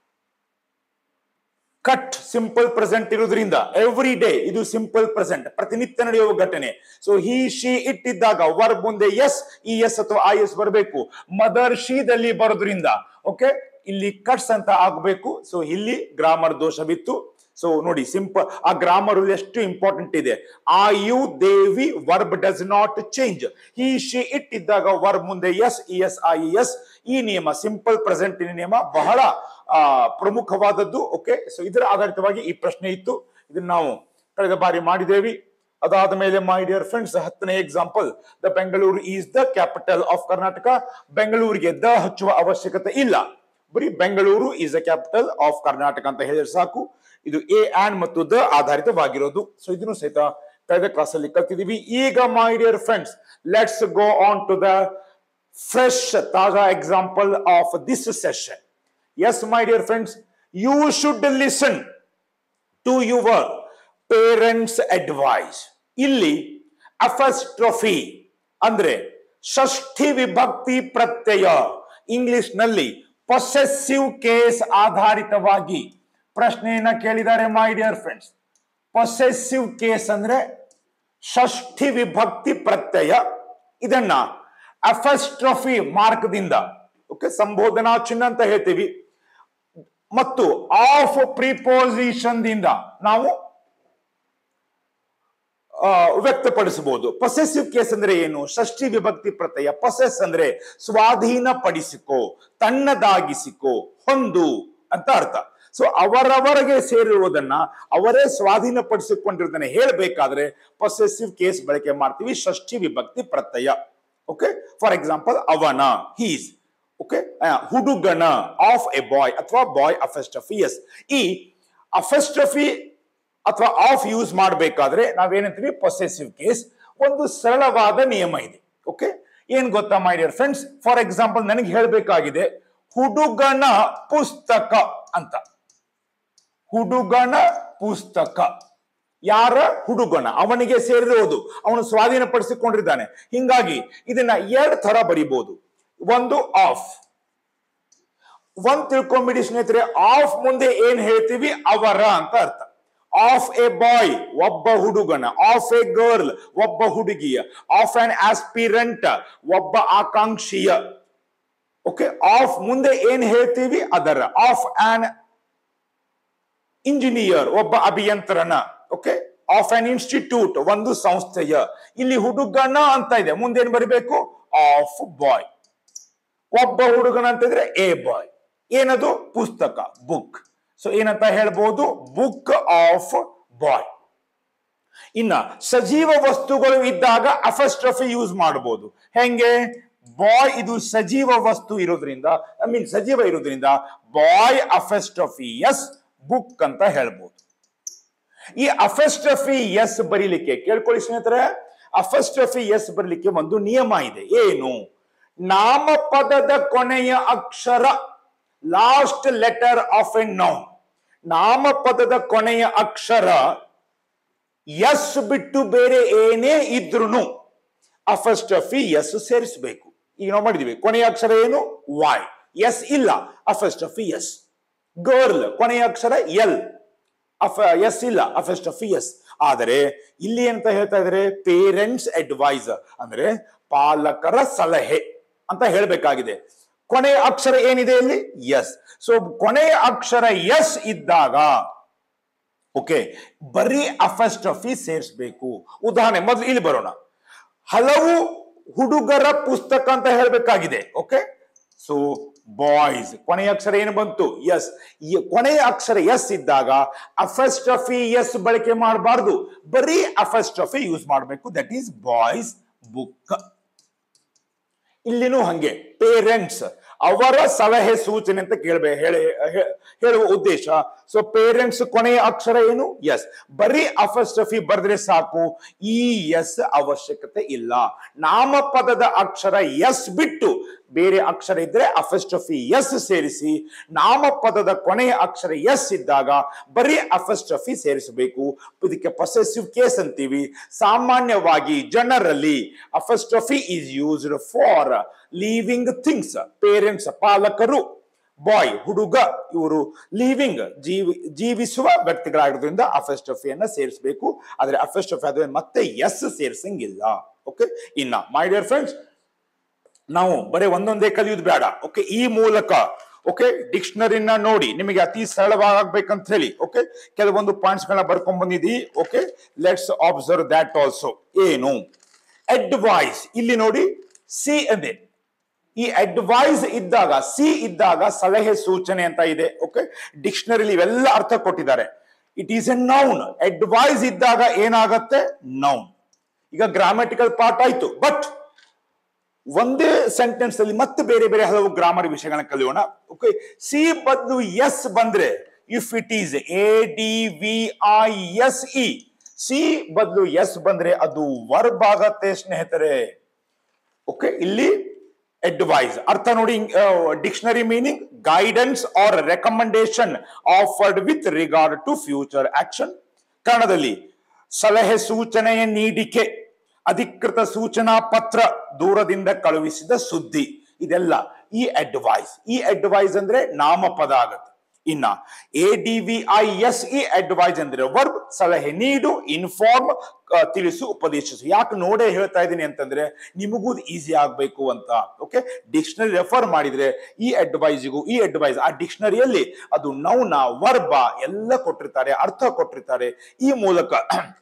ಕಟ್ ಸಿಂಪಲ್ ಪ್ರೆಸೆಂಟ್ ಇರೋದ್ರಿಂದ ಎವ್ರಿ ಡೇ ಇದು ಸಿಂಪಲ್ ಪ್ರೆಸೆಂಟ್ ಪ್ರತಿನಿತ್ಯ ನಡೆಯುವ ಘಟನೆ ಸೊ ಹಿ ಶಿ ಇಟ್ಟಿದ್ದಾಗ ವರ್ಬ್ ಮುಂದೆ ಎಸ್ ಇ ಎಸ್ ಅಥವಾ ಐ ಎಸ್ ಬರಬೇಕು ಮದರ್ ಶೀದಲ್ಲಿ ಬರೋದ್ರಿಂದ ಓಕೆ ಇಲ್ಲಿ ಕಟ್ಸ್ ಅಂತ ಆಗ್ಬೇಕು ಸೊ ಇಲ್ಲಿ ಗ್ರಾಮರ್ ದೋಷವಿತ್ತು ಸೊ ನೋಡಿ ಸಿಂಪಲ್ ಆ ಗ್ರಾಮರ್ ಎಷ್ಟು ಇಂಪಾರ್ಟೆಂಟ್ ಇದೆ ಆ you they we verb does not change he she ಇಟ್ಟಿದ್ದಾಗ ವರ್ಬ್ ಮುಂದೆ S E S I S ಈ ನಿಯಮ ಸಿಂಪಲ್ ಪ್ರೆಸೆಂಟ್ ನಿಯಮ ಬಹಳ ಆ, ಪ್ರಮುಖವಾದದ್ದು ಓಕೆ ಸೊ ಇದರ ಆಧಾರಿತವಾಗಿ ಈ ಪ್ರಶ್ನೆ ಇತ್ತು ಇದನ್ನ ನಾವು ಕಳೆದ ಬಾರಿ ಮಾಡಿದ್ದೇವೆ ಅದಾದ ಮೇಲೆ ಮೈ ಡಿಯರ್ ಫ್ರೆಂಡ್ಸ್ ಹತ್ತನೇ example the Bengaluru is the capital of Karnataka ಬೆಂಗಳೂರಿಗೆ ದ ಹಚ್ಚುವ ಅವಶ್ಯಕತೆ ಇಲ್ಲ ಬರೀ Bengaluru is the capital of Karnataka ಅಂತ ಹೇಳಿದ್ರೆ ಸಾಕು ಇದು ಎ ಆಂಡ್ ಮತ್ತು ದ ಆಧಾರಿತವಾಗಿರೋದು ಸೊ ಇದನ್ನು ಸಹಿತ ಕಳೆದ ಕ್ಲಾಸ್ ಅಲ್ಲಿ ಕಲ್ತಿದೀವಿ ಈಗ my dear friends let's go on to the fresh ತಾಜಾ example of this session yes my dear friends you should listen to your parents advice ಇಲ್ಲಿ ಅಫಸ್ಟ್ರಫಿ ಅಂದ್ರೆ ಷಷ್ಠಿ ವಿಭಕ್ತಿ ಪ್ರತ್ಯಯ ಇಂಗ್ಲಿಷ್ ನಲ್ಲಿ ಪೊಸೆಸಿವ್ ಕೇಸ್ ಆಧಾರಿತವಾಗಿ ಪ್ರಶ್ನೆಯನ್ನ ಕೇಳಿದ್ದಾರೆ my dear friends possessive case ಅಂದ್ರೆ ಷಷ್ಠಿ ವಿಭಕ್ತಿ ಪ್ರತ್ಯಯ ಇದನ್ನ ಅಫಸ್ಟ್ರಫಿ ಮಾರ್ಕ್ದಿಂದ ಓಕೆ ಸಂಬೋಧನಾ ಚಿಹ್ನ ಅಂತ ಹೇಳ್ತೀವಿ ಮತ್ತು ಆಫ್ ಪ್ರಿಪೋಸಿಷನ್ ದಿಂದ ನಾವು ಆ, ವ್ಯಕ್ತಪಡಿಸಬಹುದು ಪೊಸೆಸಿವ್ ಕೇಸ್ ಅಂದ್ರೆ ಏನು ಷಷ್ಠಿ ವಿಭಕ್ತಿ ಪ್ರತ್ಯಯ ಪೊಸೆಸ್ ಅಂದ್ರೆ ಸ್ವಾಧೀನಪಡಿಸಿಕೋ ತನ್ನದಾಗಿಸಿಕೋ ಹೊಂದು ಅಂತ ಅರ್ಥ ಸೊ ಅವರವರಿಗೆ ಸೇರಿರುವುದನ್ನ ಅವರೇ ಸ್ವಾಧೀನಪಡಿಸಿಕೊಂಡಿರೋದನ್ನ ಹೇಳಬೇಕಾದ್ರೆ ಪೊಸೆಸಿವ್ ಕೇಸ್ ಬಳಕೆ ಮಾಡ್ತೀವಿ ಷಷ್ಠಿ ವಿಭಕ್ತಿ ಪ್ರತ್ಯಯ ಓಕೆ ಫಾರ್ ಎಕ್ಸಾಂಪಲ್ ಅವನ ಹೀಸ್ ಓಕೆ ಹುಡುಗನ ಆಫ್ ಎ ಬಾಯ್ ಅಥವಾ ಬಾಯ್ ಅಫೆಸ್ಟಫಿ ಎಸ್ ಈ ಅಫೆಸ್ಟಫಿ ಅಥವಾ ಆಫ್ ಯೂಸ್ ಮಾಡಬೇಕಾದ್ರೆ ನಾವೇನಂತೀವಿ ಪೊಸೆಸಿವ್ ಕೇಸ್ ಒಂದು ಸರಳವಾದ ನಿಯಮ ಇದೆ ಓಕೆ ಏನ್ ಗೊತ್ತಾ my dear friends for example ನನಗೆ ಹೇಳಬೇಕಾಗಿದೆ ಹುಡುಗನ ಪುಸ್ತಕ ಅಂತ ಹುಡುಗನ ಪುಸ್ತಕ ಯಾರ ಹುಡುಗನ ಅವನಿಗೆ ಸೇರಿರುವುದು ಅವನು ಸ್ವಾಧೀನಪಡಿಸಿಕೊಂಡಿದ್ದಾನೆ ಹಿಂಗಾಗಿ ಇದನ್ನ ಎರಡ್ ತರ ಬರಿಬಹುದು ಒಂದು ಆಫ್ ಒಂದ್ ತಿಳ್ಕೊಂಬಿಡಿ ಸ್ನೇಹಿತರೆ ಆಫ್ ಮುಂದೆ ಏನ್ ಹೇಳ್ತೀವಿ ಅವರ ಅಂತ ಅರ್ಥ ಆಫ್ ಎ ಬಾಯ್ ಒಬ್ಬ ಹುಡುಗನ ಆಫ್ ಎ ಗರ್ಲ್ ಒಬ್ಬ ಹುಡುಗಿಯ ಆಫ್ ಆನ್ ಆಸ್ಪಿರೆಂಟ್ ಒಬ್ಬ ಆಕಾಂಕ್ಷಿಯ ಓಕೆ ಆಫ್ ಮುಂದೆ ಏನ್ ಹೇಳ್ತೀವಿ ಅದರ ಆಫ್ ಆನ್ ಇಂಜಿನಿಯರ್ ಒಬ್ಬ ಅಭಿಯಂತ್ರನ ಓಕೆ ಆಫ್ ಆನ್ ಇನ್ಸ್ಟಿಟ್ಯೂಟ್ ಒಂದು ಸಂಸ್ಥೆಯ ಇಲ್ಲಿ ಹುಡುಗನ ಅಂತ ಇದೆ ಮುಂದೆ ಏನ್ ಬರಿಬೇಕು ಆಫ್ ಬಾಯ್ ಒಬ್ಬ ಹುಡುಗನ ಅಂತಿದ್ರೆ ಎ ಬಾಯ್ ಏನದು ಪುಸ್ತಕ ಬುಕ್ ಸೊ ಏನಂತ ಹೇಳ್ಬೋದು ಬುಕ್ ಆಫ್ ಬಾಯ್ ಇನ್ನ ಸಜೀವ ವಸ್ತುಗಳು ಇದ್ದಾಗ ಅಫಸ್ಟ್ರಫಿ ಯೂಸ್ ಮಾಡಬಹುದು ಹೆಂಗೆ ಬಾಯ್ ಇದು ಸಜೀವ ವಸ್ತು ಇರೋದ್ರಿಂದ ಐ ಮೀನ್ ಸಜೀವ ಇರೋದ್ರಿಂದ ಬಾಯ್ ಅಫೆಸ್ಟ್ರಫಿ ಎಸ್ ಬುಕ್ ಅಂತ ಹೇಳ್ಬೋದು ಈ ಅಫೆಸ್ಟ್ರಫಿ ಎಸ್ ಬರೀಲಿಕ್ಕೆ ಕೇಳ್ಕೊಳ್ಳಿ ಸ್ನೇಹಿತರೆ ಅಫೆಸ್ಟ್ರಫಿ ಎಸ್ ಬರೀಲಿಕ್ಕೆ ಒಂದು ನಿಯಮ ಇದೆ ಏನು ನಾಮಪದದ ಕೊನೆಯ ಅಕ್ಷರ last letter of a noun ನಾಮಪದದ ಕೊನೆಯ ಅಕ್ಷರ ಎಸ್ ಬಿಟ್ಟು ಬೇರೆ ಏನೇ ಇದ್ರೂ ಅಫಸ್ಟಫಿ ಎಸ್ ಸೇರಿಸಬೇಕು ಈಗ ನಾವು ಮಾಡಿದ್ವಿ ಕೊನೆಯ ಅಕ್ಷರ ಏನು ವಾಯ್ ಎಸ್ ಇಲ್ಲ ಅಫಸ್ಟಫಿ ಎಸ್ ಗರ್ಲ್ ಕೊನೆಯ ಅಕ್ಷರ ಎಲ್ ಅಫ ಎಸ್ ಇಲ್ಲ ಅಫಸ್ಟಫಿ ಎಸ್ ಆದರೆ ಇಲ್ಲಿ ಅಂತ ಹೇಳ್ತಾ ಇದ್ದಾರೆ ಪೇರೆಂಟ್ಸ್ ಅಡ್ವೈಸರ್ ಅಂದ್ರೆ ಪಾಲಕರ ಸಲಹೆ ಅಂತ ಹೇಳಬೇಕಾಗಿದೆ ಕೊನೆಯ ಅಕ್ಷರ ಏನಿದೆ ಇಲ್ಲಿ ಎಸ್ ಸೊ ಕೊನೆಯ ಅಕ್ಷರ ಎಸ್ ಇದ್ದಾಗ ಓಕೆ ಬರೀ ಅಫಸ್ಟಫಿ ಸೇರಿಸಬೇಕು ಉದಾಹರಣೆ ಮೊದಲು ಇಲ್ಲಿ ಬರೋಣ ಹಲವು ಹುಡುಗರ ಪುಸ್ತಕ ಅಂತ ಹೇಳಬೇಕಾಗಿದೆ ಓಕೆ ಸೊ ಬಾಯ್ಸ್ ಕೊನೆಯ ಅಕ್ಷರ ಏನು ಬಂತು ಎಸ್ ಕೊನೆಯ ಅಕ್ಷರ ಎಸ್ ಇದ್ದಾಗ ಅಫಸ್ಟಫಿ ಎಸ್ ಬಳಕೆ ಮಾಡಬಾರ್ದು ಬರೀ ಅಫಸ್ಟಫಿ ಯೂಸ್ ಮಾಡಬೇಕು ದಟ್ ಈಸ್ ಬಾಯ್ಸ್ ಬುಕ್ ಇಲ್ಲಿನೂ ಹಂಗೆ ಪೇರೆಂಟ್ಸ್ ಅವರ ಸಲಹೆ ಸೂಚನೆ ಅಂತ ಕೇಳಬೇ ಹೇಳಿ ಹೇ- ಹೇಳುವ ಉದ್ದೇಶ ಸೊ ಪೇರೆಂಟ್ಸ್ ಕೊನೆಯ ಅಕ್ಷರ ಏನು ಎಸ್ ಬರೀ ಅಫಸ್ಟಫಿ ಬರೆದ್ರೆ ಸಾಕು ಈ ಎಸ್ ಅವಶ್ಯಕತೆ ಇಲ್ಲ ನಾಮಪದದ ಅಕ್ಷರ ಎಸ್ ಬಿಟ್ಟು ಬೇರೆ ಅಕ್ಷರ ಇದ್ರೆ ಅಫಸ್ಟಫಿ ಎಸ್ ಸೇರಿಸಿ ನಾಮಪದದ ಕೊನೆಯ ಅಕ್ಷರ ಎಸ್ ಇದ್ದಾಗ ಬರೀ ಅಫಸ್ಟಫಿ ಸೇರಿಸಬೇಕು ಇದಕ್ಕೆ ಪೊಸೆಸಿವ್ ಕೇಸ್ ಅಂತೀವಿ ಸಾಮಾನ್ಯವಾಗಿ ಜನರಲ್ಲಿ apostrophe is used for living things parents ಪಾಲಕರು ಬಾಯ್ ಹುಡುಗ ಇವರು ಲೀವಿಂಗ್ ಜೀವಿ ಜೀವಿಸುವ ವ್ಯಕ್ತಿಗಳಾಗಿರೋದ್ರಿಂದ ಅಫೆಸ್ಟಫಿಯನ್ನ ಸೇರಿಸಬೇಕು ಆದ್ರೆ ಅಫೆಸ್ಟಫಿ ಆದ್ರೆ ಮತ್ತೆ ಎಸ್ ಸೇರಿಸಂಗಿಲ್ಲ ಓಕೆ ಇನ್ನ ಮೈ ಡಿಯರ್ ಫ್ರೆಂಡ್ಸ್ ನಾವು ಬರೀ ಒಂದೊಂದೇ ಕಲಿಯೋದು ಬೇಡ ಓಕೆ ಈ ಮೂಲಕ ಓಕೆ ಡಿಕ್ಷನರಿನ ನೋಡಿ ನಿಮಗೆ ಅತಿ ಸರಳವಾಗಬೇಕಂತ ಹೇಳಿ ಓಕೆ ಕೆಲವೊಂದು ಪಾಯಿಂಟ್ಸ್ ಗಳನ್ನ ಬರ್ಕೊಂಡ್ ಬಂದಿದ್ದೀವಿ okay let's observe that also ಏನು ಅಡ್ವೈಸ್ ಇಲ್ಲಿ ನೋಡಿ ಸಿ ಅಂದೆ ಈ ಅಡ್ವೈಸ್ ಇದ್ದಾಗ ಸಿ ಇದ್ದಾಗ ಸಲಹೆ ಸೂಚನೆ ಅಂತ ಇದೆ ಓಕೆ ಡಿಕ್ಷನರಿಲಿ ಇವೆಲ್ಲ ಅರ್ಥ ಕೊಟ್ಟಿದ್ದಾರೆ it is a noun advice ಇದ್ದಾಗ ಏನಾಗತ್ತೆ ನೌನ್ ಈಗ ಗ್ರಾಮೆಟಿಕಲ್ ಪಾರ್ಟ್ ಆಯ್ತು ಬಟ್ ಒಂದೇ ಸೆಂಟೆನ್ಸ್ ಅಲ್ಲಿ ಮತ್ತೆ ಬೇರೆ ಬೇರೆ ಹಲವು ಗ್ರಾಮರ್ ವಿಷಯಗಳನ್ನ ಕಲಿಯೋಣ ಓಕೆ ಸಿ ಬದಲು ಎಸ್ ಬಂದ್ರೆ if it is A D V I S E C ಬದಲು ಎಸ್ ಬಂದ್ರೆ ಅದು ವರ್ಬ್ ಆಗತ್ತೆ ಸ್ನೇಹಿತರೆ ಓಕೆ ಇಲ್ಲಿ ಅಡ್ವೈಸ್ ಅರ್ಥ ನೋಡಿ dictionary meaning guidance or recommendation offered with regard to future action ಕನ್ನಡದಲ್ಲಿ ಸಲಹೆ ಸೂಚನೆಯ ನೀಡಿಕೆ ಅಧಿಕೃತ ಸೂಚನಾ ಪತ್ರ ದೂರದಿಂದ ಕಳುಹಿಸಿದ ಸುದ್ದಿ ಇದೆಲ್ಲ ಈ ಅಡ್ವೈಸ್ ಈ ಅಡ್ವೈಸ್ ಅಂದ್ರೆ ನಾಮಪದ ಆಗತ್ತೆ ಇನ್ನ A D V I S E advise ಅಂದ್ರೆ ವರ್ಬ್ ಸಲಹೆ ನೀಡು ಇನ್ಫಾರ್ಮ್ ತಿಳಿಸು ಉಪದೇಶಿಸು ಯಾಕೆ ನೋಡೇ ಹೇಳ್ತಾ ಇದ್ದೀನಿ ಅಂತಂದ್ರೆ ನಿಮಗೂ ಈಸಿ ಆಗ್ಬೇಕು ಅಂತ ಓಕೆ ಡಿಕ್ಷನರಿ ರೆಫರ್ ಮಾಡಿದ್ರೆ ಈ ಅಡ್ವೈಸಿಗೂ ಈ ಅಡ್ವೈಸ್ ಆ ಡಿಕ್ಷನರಿಯಲ್ಲಿ ಅದು ನೌನ ವರ್ಬ ಎಲ್ಲ ಕೊಟ್ಟಿರ್ತಾರೆ ಅರ್ಥ ಕೊಟ್ಟಿರ್ತಾರೆ ಈ ಮೂಲಕ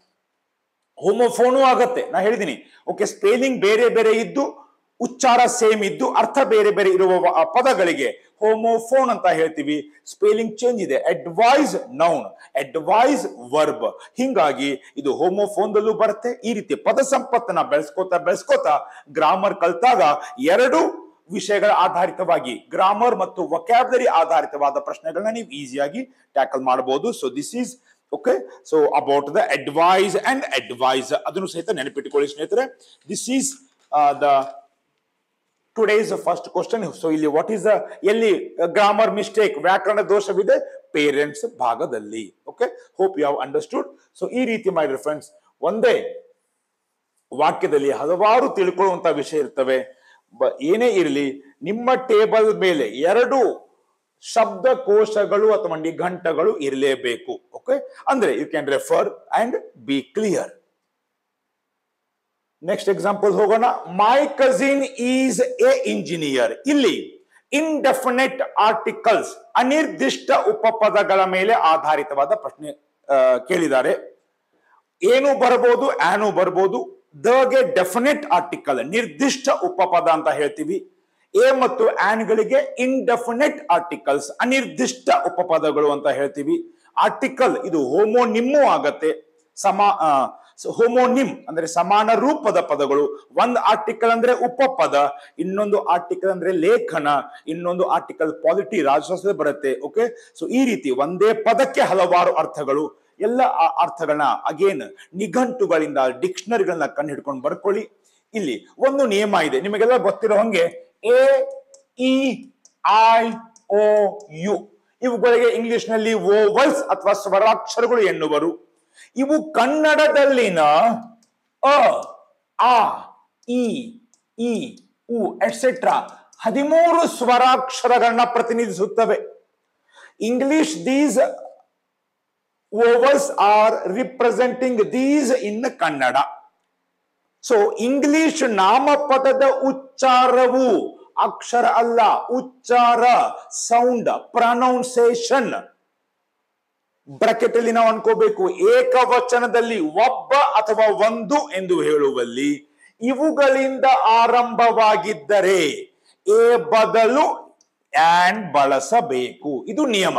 ಹೋಮೋಫೋನು ಆಗತ್ತೆ ನಾ ಹೇಳಿದೀನಿ ಓಕೆ ಸ್ಪೆಲ್ಲಿಂಗ್ ಬೇರೆ ಬೇರೆ ಇದ್ದು ಉಚ್ಚಾರ ಸೇಮ್ ಇದ್ದು ಅರ್ಥ ಬೇರೆ ಬೇರೆ ಇರುವ ವ- ಆ ಪದಗಳಿಗೆ ಹೋಮೋಫೋನ್ ಅಂತ ಹೇಳ್ತೀವಿ ಸ್ಪೆಲ್ಲಿಂಗ್ ಚೇಂಜ್ ಇದೆ ಅಡ್ವೈಸ್ ನೌನ್ ಅಡ್ವೈಸ್ ವರ್ಬ್ ಹಿಂಗಾಗಿ ಇದು ಹೋಮೋಫೋನ್ದಲ್ಲೂ ಬರುತ್ತೆ ಈ ರೀತಿ ಪದ ಸಂಪತ್ತನ್ನ ಬೆಳೆಸ್ಕೋತಾ ಬೆಳೆಸ್ಕೋತಾ ಗ್ರಾಮರ್ ಕಲ್ತಾಗ ಎರಡು ವಿಷಯಗಳ ಆಧಾರಿತವಾಗಿ ಗ್ರಾಮರ್ ಮತ್ತು ವೊಕ್ಯಾಬ್ಲರಿ ಆಧಾರಿತವಾದ ಪ್ರಶ್ನೆಗಳನ್ನ ನೀವು ಈಸಿಯಾಗಿ ಟ್ಯಾಕಲ್ ಮಾಡಬಹುದು so this is okay so about the advice and advise ಅದನ್ನು ಸಹಿತ ನೆನಪಿಟ್ಟುಕೊಳ್ಳಿ ಸ್ನೇಹಿತರೆ this is the today's first question so ಇಲ್ಲಿ ವಾಟ್ ಈಸ್ ದ ಎಲ್ಲಿ ಗ್ರಾಮರ್ ಮಿಸ್ಟೇಕ್ ವ್ಯಾಕರಣ ದೋಷವಿದೆ ಪೇರೆಂಟ್ಸ್ ಭಾಗದಲ್ಲಿ okay hope you have understood so ಈ ರೀತಿ ಮಾಡಿದ್ರೆ ಫ್ರೆಂಡ್ಸ್ ಒಂದೇ ವಾಕ್ಯದಲ್ಲಿ ಹಲವಾರು ತಿಳ್ಕೊಳ್ಳುವಂತ ವಿಷಯ ಇರ್ತವೆ ಬ- ಏನೇ ಇರಲಿ ನಿಮ್ಮ ಟೇಬಲ್ ಮೇಲೆ ಎರಡು ಶಬ್ದಕೋಶಗಳು ಅಥವಾ ನಿಘಂಟಗಳು ಇರಲೇಬೇಕು ಓಕೆ ಅಂದ್ರೆ you can refer and be clear next example ಹೋಗೋಣ my cousin is a engineer ಇಲ್ಲಿ ಇನ್ಡೆಫಿನೆಟ್ ಆರ್ಟಿಕಲ್ಸ್ ಅನಿರ್ದಿಷ್ಟ ಉಪಪದಗಳ ಮೇಲೆ ಆಧಾರಿತವಾದ ಪ್ರಶ್ನೆ ಆ, ಕೇಳಿದ್ದಾರೆ ಏನು ಬರ್ಬೋದು ಆನು ಬರ್ಬೋದು ದಗೆ ಡೆಫಿನೆಟ್ ಆರ್ಟಿಕಲ್ ನಿರ್ದಿಷ್ಟ ಉಪಪದ ಅಂತ ಹೇಳ್ತೀವಿ ಎ ಮತ್ತು ಆನ್ ಗಳಿಗೆ ಇನ್ಡೆಫಿನೆಟ್ ಆರ್ಟಿಕಲ್ಸ್ ಅನಿರ್ದಿಷ್ಟ ಉಪಪದಗಳು ಅಂತ ಹೇಳ್ತೀವಿ ಆರ್ಟಿಕಲ್ ಇದು ಹೋಮೋನಿಮ್ಮು ಆಗತ್ತೆ ಸಮ ಹೋಮೋನಿಮ್ ಅಂದ್ರೆ ಸಮಾನ ರೂಪದ ಪದಗಳು ಒಂದ್ ಆರ್ಟಿಕಲ್ ಅಂದ್ರೆ ಉಪಪದ ಇನ್ನೊಂದು ಆರ್ಟಿಕಲ್ ಅಂದ್ರೆ ಲೇಖನ ಇನ್ನೊಂದು ಆರ್ಟಿಕಲ್ ಪಾಲಿಟಿ ರಾಜಶಾಸ್ತ್ರ ಬರುತ್ತೆ ಓಕೆ ಸೊ ಈ ರೀತಿ ಒಂದೇ ಪದಕ್ಕೆ ಹಲವಾರು ಅರ್ಥಗಳು ಎಲ್ಲ ಆ ಅರ್ಥಗಳನ್ನ ಅಗೇನ್ ನಿಘಂಟುಗಳಿಂದ ಡಿಕ್ಷನರಿಗಳನ್ನ ಕಂಡು ಹಿಡ್ಕೊಂಡು ಬರ್ಕೊಳ್ಳಿ ಇಲ್ಲಿ ಒಂದು ನಿಯಮ ಇದೆ ನಿಮಗೆಲ್ಲ ಗೊತ್ತಿರೋ ಹಂಗೆ A E I O U ಇವುಗಳಿಗೆ ಇಂಗ್ಲಿಷ್ ನಲ್ಲಿ ಓವಲ್ಸ್ ಅಥವಾ ಸ್ವರಾಕ್ಷರಗಳು ಎನ್ನುವರು ಇವು ಕನ್ನಡದಲ್ಲಿನ ಅ ಆ ಇ ಈ ಉ ಎಟ್ಸೆಟ್ರಾ ಹದಿಮೂರು ಸ್ವರಾಕ್ಷರಗಳನ್ನ ಪ್ರತಿನಿಧಿಸುತ್ತವೆ English these vowels are representing these in Kannada so English ನಾಮಪದದ ಉಚ್ಚಾರವು ಅಕ್ಷರ ಅಲ್ಲ ಉಚ್ಚಾರ ಸೌಂಡ್ ಪ್ರನೌನ್ಸೇಷನ್ ಬ್ರಾಕೆಟ್ ಅಲ್ಲಿ ನಾವು ಅನ್ಕೋಬೇಕು ಏಕವಚನದಲ್ಲಿ ಒಬ್ಬ ಅಥವಾ ಒಂದು ಎಂದು ಹೇಳುವಲ್ಲಿ ಇವುಗಳಿಂದ ಆರಂಭವಾಗಿದ್ದರೆ ಎ ಬದಲು ಆನ್ ಬಳಸಬೇಕು ಇದು ನಿಯಮ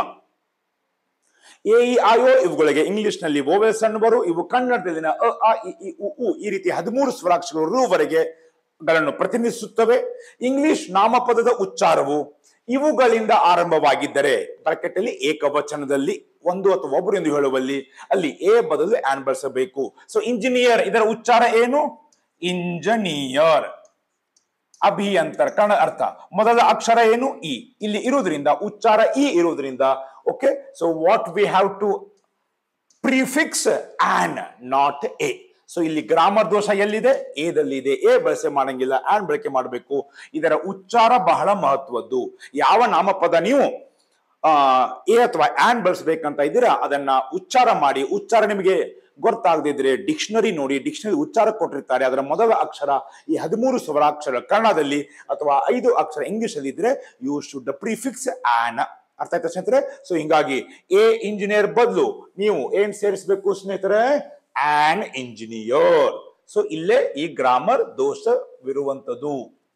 ಎ ಇ ಆಯೋ ಇವುಗಳಿಗೆ ಇಂಗ್ಲಿಷ್ ನಲ್ಲಿ ಓವೆಲ್ಸ್ ಅನ್ನುವರು ಇವು ಕನ್ನಡದಲ್ಲಿನ ಅ ಆ ಇ ಈ ಉ ಉ ಈ ರೀತಿ ಹದಿಮೂರು ಸ್ವರಾಕ್ಷರಗಳು ರೂವರೆಗೆ ಗಳನ್ನು ಪ್ರತಿನಿಧಿಸುತ್ತವೆ ಇಂಗ್ಲಿಷ್ ನಾಮಪದದ ಉಚ್ಚಾರವು ಇವುಗಳಿಂದ ಆರಂಭವಾಗಿದ್ದರೆ ಬ್ರಾಕೆಟ್ ಅಲ್ಲಿ ಏಕವಚನದಲ್ಲಿ ಒಂದು ಅಥವಾ ಒಬ್ಬರು ಎಂದು ಹೇಳುವಲ್ಲಿ ಅಲ್ಲಿ ಎ ಬದಲು ಆನ್ ಬಳಸಬೇಕು ಸೊ ಇಂಜಿನಿಯರ್ ಇದರ ಉಚ್ಚಾರ ಏನು ಇಂಜಿನಿಯರ್ ಅಭಿಯಂತರ ಕನ್ನಡ ಅರ್ಥ ಮೊದಲ ಅಕ್ಷರ ಏನು ಇ ಇಲ್ಲಿ ಇರುವುದರಿಂದ ಉಚ್ಚಾರ ಇ ಇರುವುದರಿಂದ okay so what we have to prefix an not a so ಇಲ್ಲಿ ಗ್ರಾಮರ್ ದೋಷ ಎಲ್ಲಿದೆ ಎದಲ್ಲಿ ಇದೆ ಎ ಬಳಕೆ ಮಾಡಂಗಿಲ್ಲ ಆನ್ ಬಳಕೆ ಮಾಡಬೇಕು ಇದರ ಉಚ್ಚಾರ ಬಹಳ ಮಹತ್ವದ್ದು ಯಾವ ನಾಮಪದ ನೀವು ಆ ಎ ಅಥವಾ ಆನ್ ಬಳಸಬೇಕಂತ ಇದ್ದೀರಾ ಅದನ್ನ ಉಚ್ಚಾರ ಮಾಡಿ ಉಚ್ಚಾರ ನಿಮಗೆ ಗೊತ್ತಾಗದಿದ್ರೆ ಡಿಕ್ಷನರಿ ನೋಡಿ ಡಿಕ್ಷನರಿ ಉಚ್ಚಾರ ಕೊಟ್ಟಿರ್ತಾರೆ ಅದರ ಮೊದಲ ಅಕ್ಷರ ಈ ಹದಿಮೂರು ಸ್ವರಾಕ್ಷರ ಕನ್ನಡದಲ್ಲಿ ಅಥವಾ ಐದು ಅಕ್ಷರ ಇಂಗ್ಲಿಷ್ ಅಲ್ಲಿ ಇದ್ರೆ ಯು ಶುಡ್ ಪ್ರಿಫಿಕ್ಸ್ ಆನ್ ಅರ್ಥ ಆಯ್ತಾ ಸ್ನೇಹಿತರೆ ಸೊ ಹಿಂಗಾಗಿ ಎ ಇಂಜಿನಿಯರ್ ಬದಲು ನೀವು ಏನ್ ಸೇರಿಸಬೇಕು ಸ್ನೇಹಿತರೆ ಆನ್ ಇಂಜಿನಿಯರ್ ಸೊ ಇಲ್ಲೇ ಈ ಗ್ರಾಮರ್ ದೋಷವಿರುವಂತದ್ದು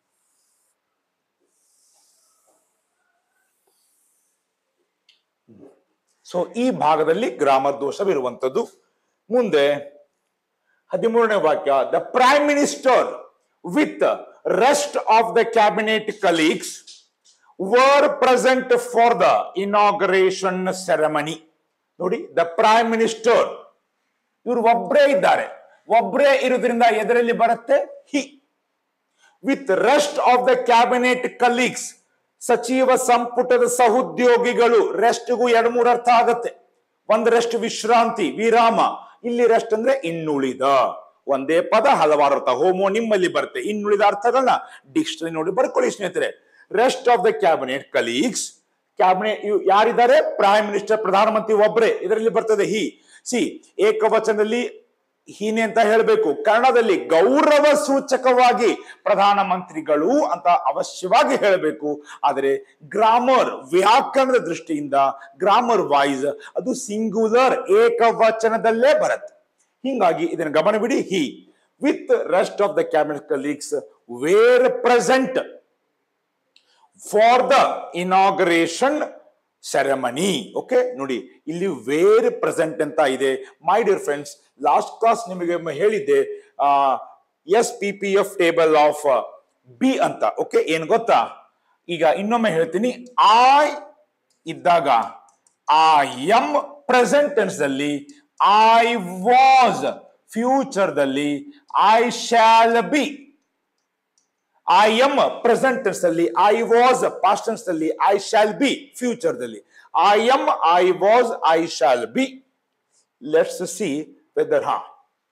ಸೊ ಈ ಭಾಗದಲ್ಲಿ ಗ್ರಾಮರ್ ದೋಷವಿರುವಂತದ್ದು ಮುಂದೆ ಹದಿಮೂರನೇ ವಾಕ್ಯ the prime minister with rest of the cabinet colleagues were present for the inauguration ceremony ನೋಡಿ ದ ಪ್ರೈಮ್ ಮಿನಿಸ್ಟರ್ ಇವರು ಒಬ್ಬರೇ ಇದ್ದಾರೆ ಒಬ್ಬರೇ ಇರೋದ್ರಿಂದ ಎದರಲ್ಲಿ ಬರುತ್ತೆ he with rest of the cabinet colleagues ಸಚಿವ ಸಂಪುಟದ ಸಹೋದ್ಯೋಗಿಗಳು ರೆಸ್ಟ್ಗೂ ಎರಡು ಮೂರು ಅರ್ಥ ಆಗತ್ತೆ ಒಂದ್ ರೆಸ್ಟ್ ವಿಶ್ರಾಂತಿ ವಿರಾಮ ಇಲ್ಲಿ ರೆಸ್ಟ್ ಅಂದ್ರೆ ಇನ್ನುಳಿದ ಒಂದೇ ಪದ ಹಲವಾರು ಅರ್ಥ ಹೋಮೋ ನಿಮ್ಮಲ್ಲಿ ಬರುತ್ತೆ ಇನ್ನುಳಿದ ಅರ್ಥಗಳನ್ನ ಡಿಕ್ಷನರಿ ನೋಡಿ ಬರ್ಕೊಳ್ಳಿ ಸ್ನೇಹಿತರೆ rest of the cabinet colleagues cabinet ಯಾರಿದ್ದಾರೆ ಪ್ರೈಮ್ ಮಿನಿಸ್ಟರ್ ಪ್ರಧಾನಮಂತ್ರಿ ಒಬ್ಬರೇ ಇದರಲ್ಲಿ ಬರ್ತದೆ ಹಿ ಸಿ ಏಕವಚನದಲ್ಲಿ ಹೀನೆ ಅಂತ ಹೇಳಬೇಕು ಕನ್ನಡದಲ್ಲಿ ಗೌರವ ಸೂಚಕವಾಗಿ ಪ್ರಧಾನಮಂತ್ರಿಗಳು ಅಂತ ಅವಶ್ಯವಾಗಿ ಹೇಳಬೇಕು ಆದರೆ ಗ್ರಾಮರ್ ವ್ಯಾಕರಣದ ದೃಷ್ಟಿಯಿಂದ ಗ್ರಾಮರ್ ವೈಸ್ ಅದು ಸಿಂಗ್ಯುಲರ್ ಏಕವಚನದಲ್ಲೇ ಬರುತ್ತೆ ಹಿಂಗಾಗಿ ಇದನ್ನು ಗಮನವಿಡಿ he with rest of the cabinet colleagues were present for the inauguration ceremony okay ನೋಡಿ ಇಲ್ಲಿ ವೇರ್ ಪ್ರೆಸೆಂಟ್ ಅಂತ ಇದೆ my dear friends last class ನಿಮಗೆ ಒಮ್ಮೆ ಹೇಳಿದ್ದೆ S P P F table of B ಅಂತ ಓಕೆ ಏನ್ ಗೊತ್ತಾ ಈಗ ಇನ್ನೊಮ್ಮೆ ಹೇಳ್ತೀನಿ ಐ ಇದ್ದಾಗ ಐ ಎಂ ಪ್ರೆಸೆಂಟ್ ಟೆನ್ಸ್ ದಲ್ಲಿ ಐ ವಾಸ್ ಫ್ಯೂಚರ್ ದಲ್ಲಿ I shall be I M present ಅಲ್ಲಿ ಐ ವಾಸ್ ಪಾಸ್ಟ್ ಅಲ್ಲಿ ಐ ಶಾಲ್ ಬಿ ಫ್ಯೂಚರ್ ದಲ್ಲಿ I am I was I shall be let's see whether ಹಾ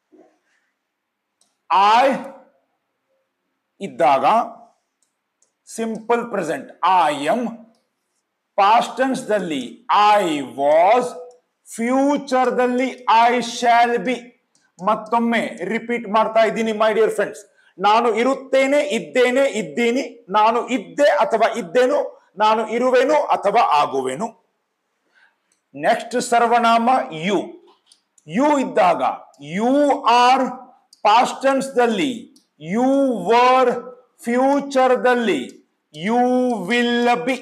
I ಇದ್ದಾಗ simple present I am past tense ದಲ್ಲಿ I was future ದಲ್ಲಿ I shall be ಮತ್ತೊಮ್ಮೆ repeat ಮಾಡ್ತಾ ಇದ್ದೀನಿ ಮೈ ಡಿಯರ್ ಫ್ರೆಂಡ್ಸ್ ನಾನು ಇರುತ್ತೇನೆ ಇದ್ದೇನೆ ಇದ್ದೀನಿ ನಾನು ಇದ್ದೆ ಅಥವಾ ಇದ್ದೇನು ನಾನು ಇರುವೆನು ಅಥವಾ ಆಗುವೆನು ನೆಕ್ಸ್ಟ್ ಸರ್ವನಾಮ ಯು ಯು ಇದ್ದಾಗ ಯು ಆರ್ ಪಾಸ್ಟೆನ್ಸ್ ದಲ್ಲಿ ಯು ವರ್ ಫ್ಯೂಚರ್ ದಲ್ಲಿ ಯು ವಿಲ್ ಬಿ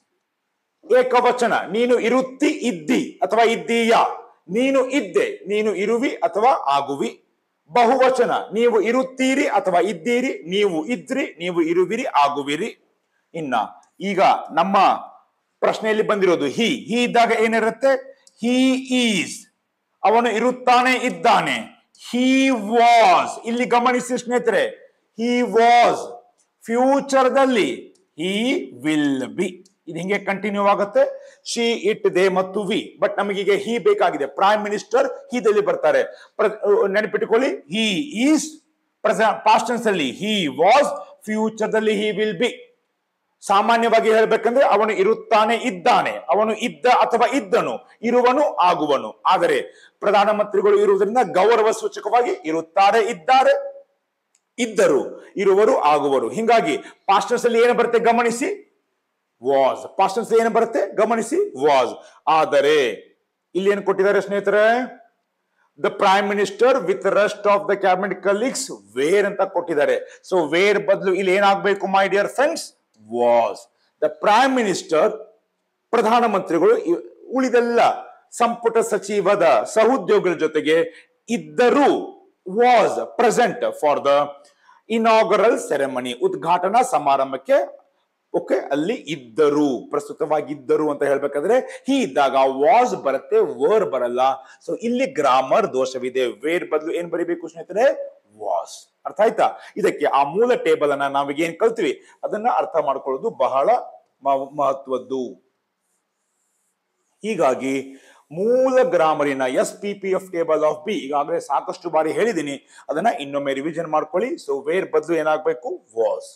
ಏಕವಚನ ನೀನು ಇರುತ್ತಿ ಇದ್ದಿ ಅಥವಾ ಇದ್ದೀಯಾ ನೀನು ಇದ್ದೆ ನೀನು ಇರುವಿ ಅಥವಾ ಆಗುವಿ ಬಹುವಚನ ನೀವು ಇರುತ್ತೀರಿ ಅಥವಾ ಇದ್ದೀರಿ ನೀವು ಇದ್ರಿ ನೀವು ಇರುವಿರಿ ಆಗುವಿರಿ ಇನ್ನ ಈಗ ನಮ್ಮ ಪ್ರಶ್ನೆಯಲ್ಲಿ ಬಂದಿರೋದು ಹಿ ಹಿ ಇದ್ದಾಗ ಏನಿರುತ್ತೆ ಹಿ ಈಸ್ ಅವನು ಇರುತ್ತಾನೆ ಇದ್ದಾನೆ ಹಿ ವಾಸ್ ಇಲ್ಲಿ ಗಮನಿಸಿ ಸ್ನೇಹಿತರೆ ಹಿ ವಾಸ್ ಫ್ಯೂಚರ್ದಲ್ಲಿ ಹಿ ವಿಲ್ ಬಿ ಇದು ಹಿಂಗೆ ಕಂಟಿನ್ಯೂ ಆಗುತ್ತೆ ಶಿ ಇಟ್ ದೇ ಮತ್ತು ವಿ ಬಟ್ ನಮಗೀಗ ಹಿ ಬೇಕಾಗಿದೆ ಪ್ರೈಮ್ ಮಿನಿಸ್ಟರ್ ಹಿದಲ್ಲಿ ಬರ್ತಾರೆ ಪ್ರ- ನೆನಪಿಟ್ಟುಕೊಳ್ಳಿ ಹಿ ಈಸ್ ಪಾಸ್ಟೆನ್ಸ್ ಅಲ್ಲಿ ಹಿ ವಾಸ್ ಫ್ಯೂಚರ್ ದಲ್ಲಿ ಹಿ ವಿಲ್ ಬಿ ಸಾಮಾನ್ಯವಾಗಿ ಹೇಳ್ಬೇಕಂದ್ರೆ ಅವನು ಇರುತ್ತಾನೆ ಇದ್ದಾನೆ ಅವನು ಇದ್ದ ಅಥವಾ ಇದ್ದನು ಇರುವನು ಆಗುವನು ಆದರೆ ಪ್ರಧಾನಮಂತ್ರಿಗಳು ಇರುವುದರಿಂದ ಗೌರವ ಸೂಚಕವಾಗಿ ಇರುತ್ತಾರೆ ಇದ್ದಾರೆ ಇದ್ದರು ಇರುವರು ಆಗುವರು ಹಿಂಗಾಗಿ ಪಾಸ್ಟರ್ಸ್ ಅಲ್ಲಿ ಏನು ಬರುತ್ತೆ ಗಮನಿಸಿ ವಾಸ್ ಪಾಸ್ಟರ್ಸ್ ಏನು ಬರುತ್ತೆ ಗಮನಿಸಿ ವಾಸ್ ಆದರೆ ಇಲ್ಲಿ ಏನು ಕೊಟ್ಟಿದ್ದಾರೆ ಸ್ನೇಹಿತರೆ the prime minister with rest of the cabinet colleagues were ಅಂತ ಕೊಟ್ಟಿದ್ದಾರೆ ಸೊ ವೇರ್ ಬದಲು ಇಲ್ಲಿ ಏನಾಗಬೇಕು my dear friends was the prime minister ಪ್ರಧಾನಮಂತ್ರಿಗಳು ಇ- ಉಳಿದೆಲ್ಲ ಸಂಪುಟ ಸಚಿವದ ಸಹೋದ್ಯೋಗಿಗಳ ಜೊತೆಗೆ ಇದ್ದರು was present for the inaugural ceremony ಉದ್ಘಾಟನಾ ಸಮಾರಂಭಕ್ಕೆ ಓಕೆ ಅಲ್ಲಿ ಇದ್ದರು ಪ್ರಸ್ತುತವಾಗಿದ್ದರು ಅಂತ ಹೇಳ್ಬೇಕಾದ್ರೆ ಹಿ ಇದ್ದಾಗ ವಾಸ್ ಬರುತ್ತೆ ವರ್ ಬರಲ್ಲ ಸೊ ಇಲ್ಲಿ ಗ್ರಾಮರ್ ದೋಷವಿದೆ ವೇರ್ ಬದಲು ಏನ್ ಬರಿಬೇಕು ಸ್ನೇಹಿತರೆ ವಾಸ್ ಅರ್ಥ ಆಯ್ತಾ ಇದಕ್ಕೆ ಆ ಮೂಲ ಟೇಬಲ್ ಅನ್ನ ನಾವೀಗ ಏನ್ ಕಲ್ತೀವಿ ಅದನ್ನ ಅರ್ಥ ಮಾಡ್ಕೊಳ್ಳೋದು ಬಹಳ ಮ- ಮಹತ್ವದ್ದು ಹೀಗಾಗಿ ಮೂಲ ಗ್ರಾಮರಿನ S P P F table of B ಈಗಾಗಲೇ ಸಾಕಷ್ಟು ಬಾರಿ ಹೇಳಿದ್ದೀನಿ ಅದನ್ನ ಇನ್ನೊಮ್ಮೆ ರಿವಿಷನ್ ಮಾಡ್ಕೊಳ್ಳಿ ಸೊ ವೇರ್ ಬದಲು ಏನಾಗಬೇಕು ವಾಸ್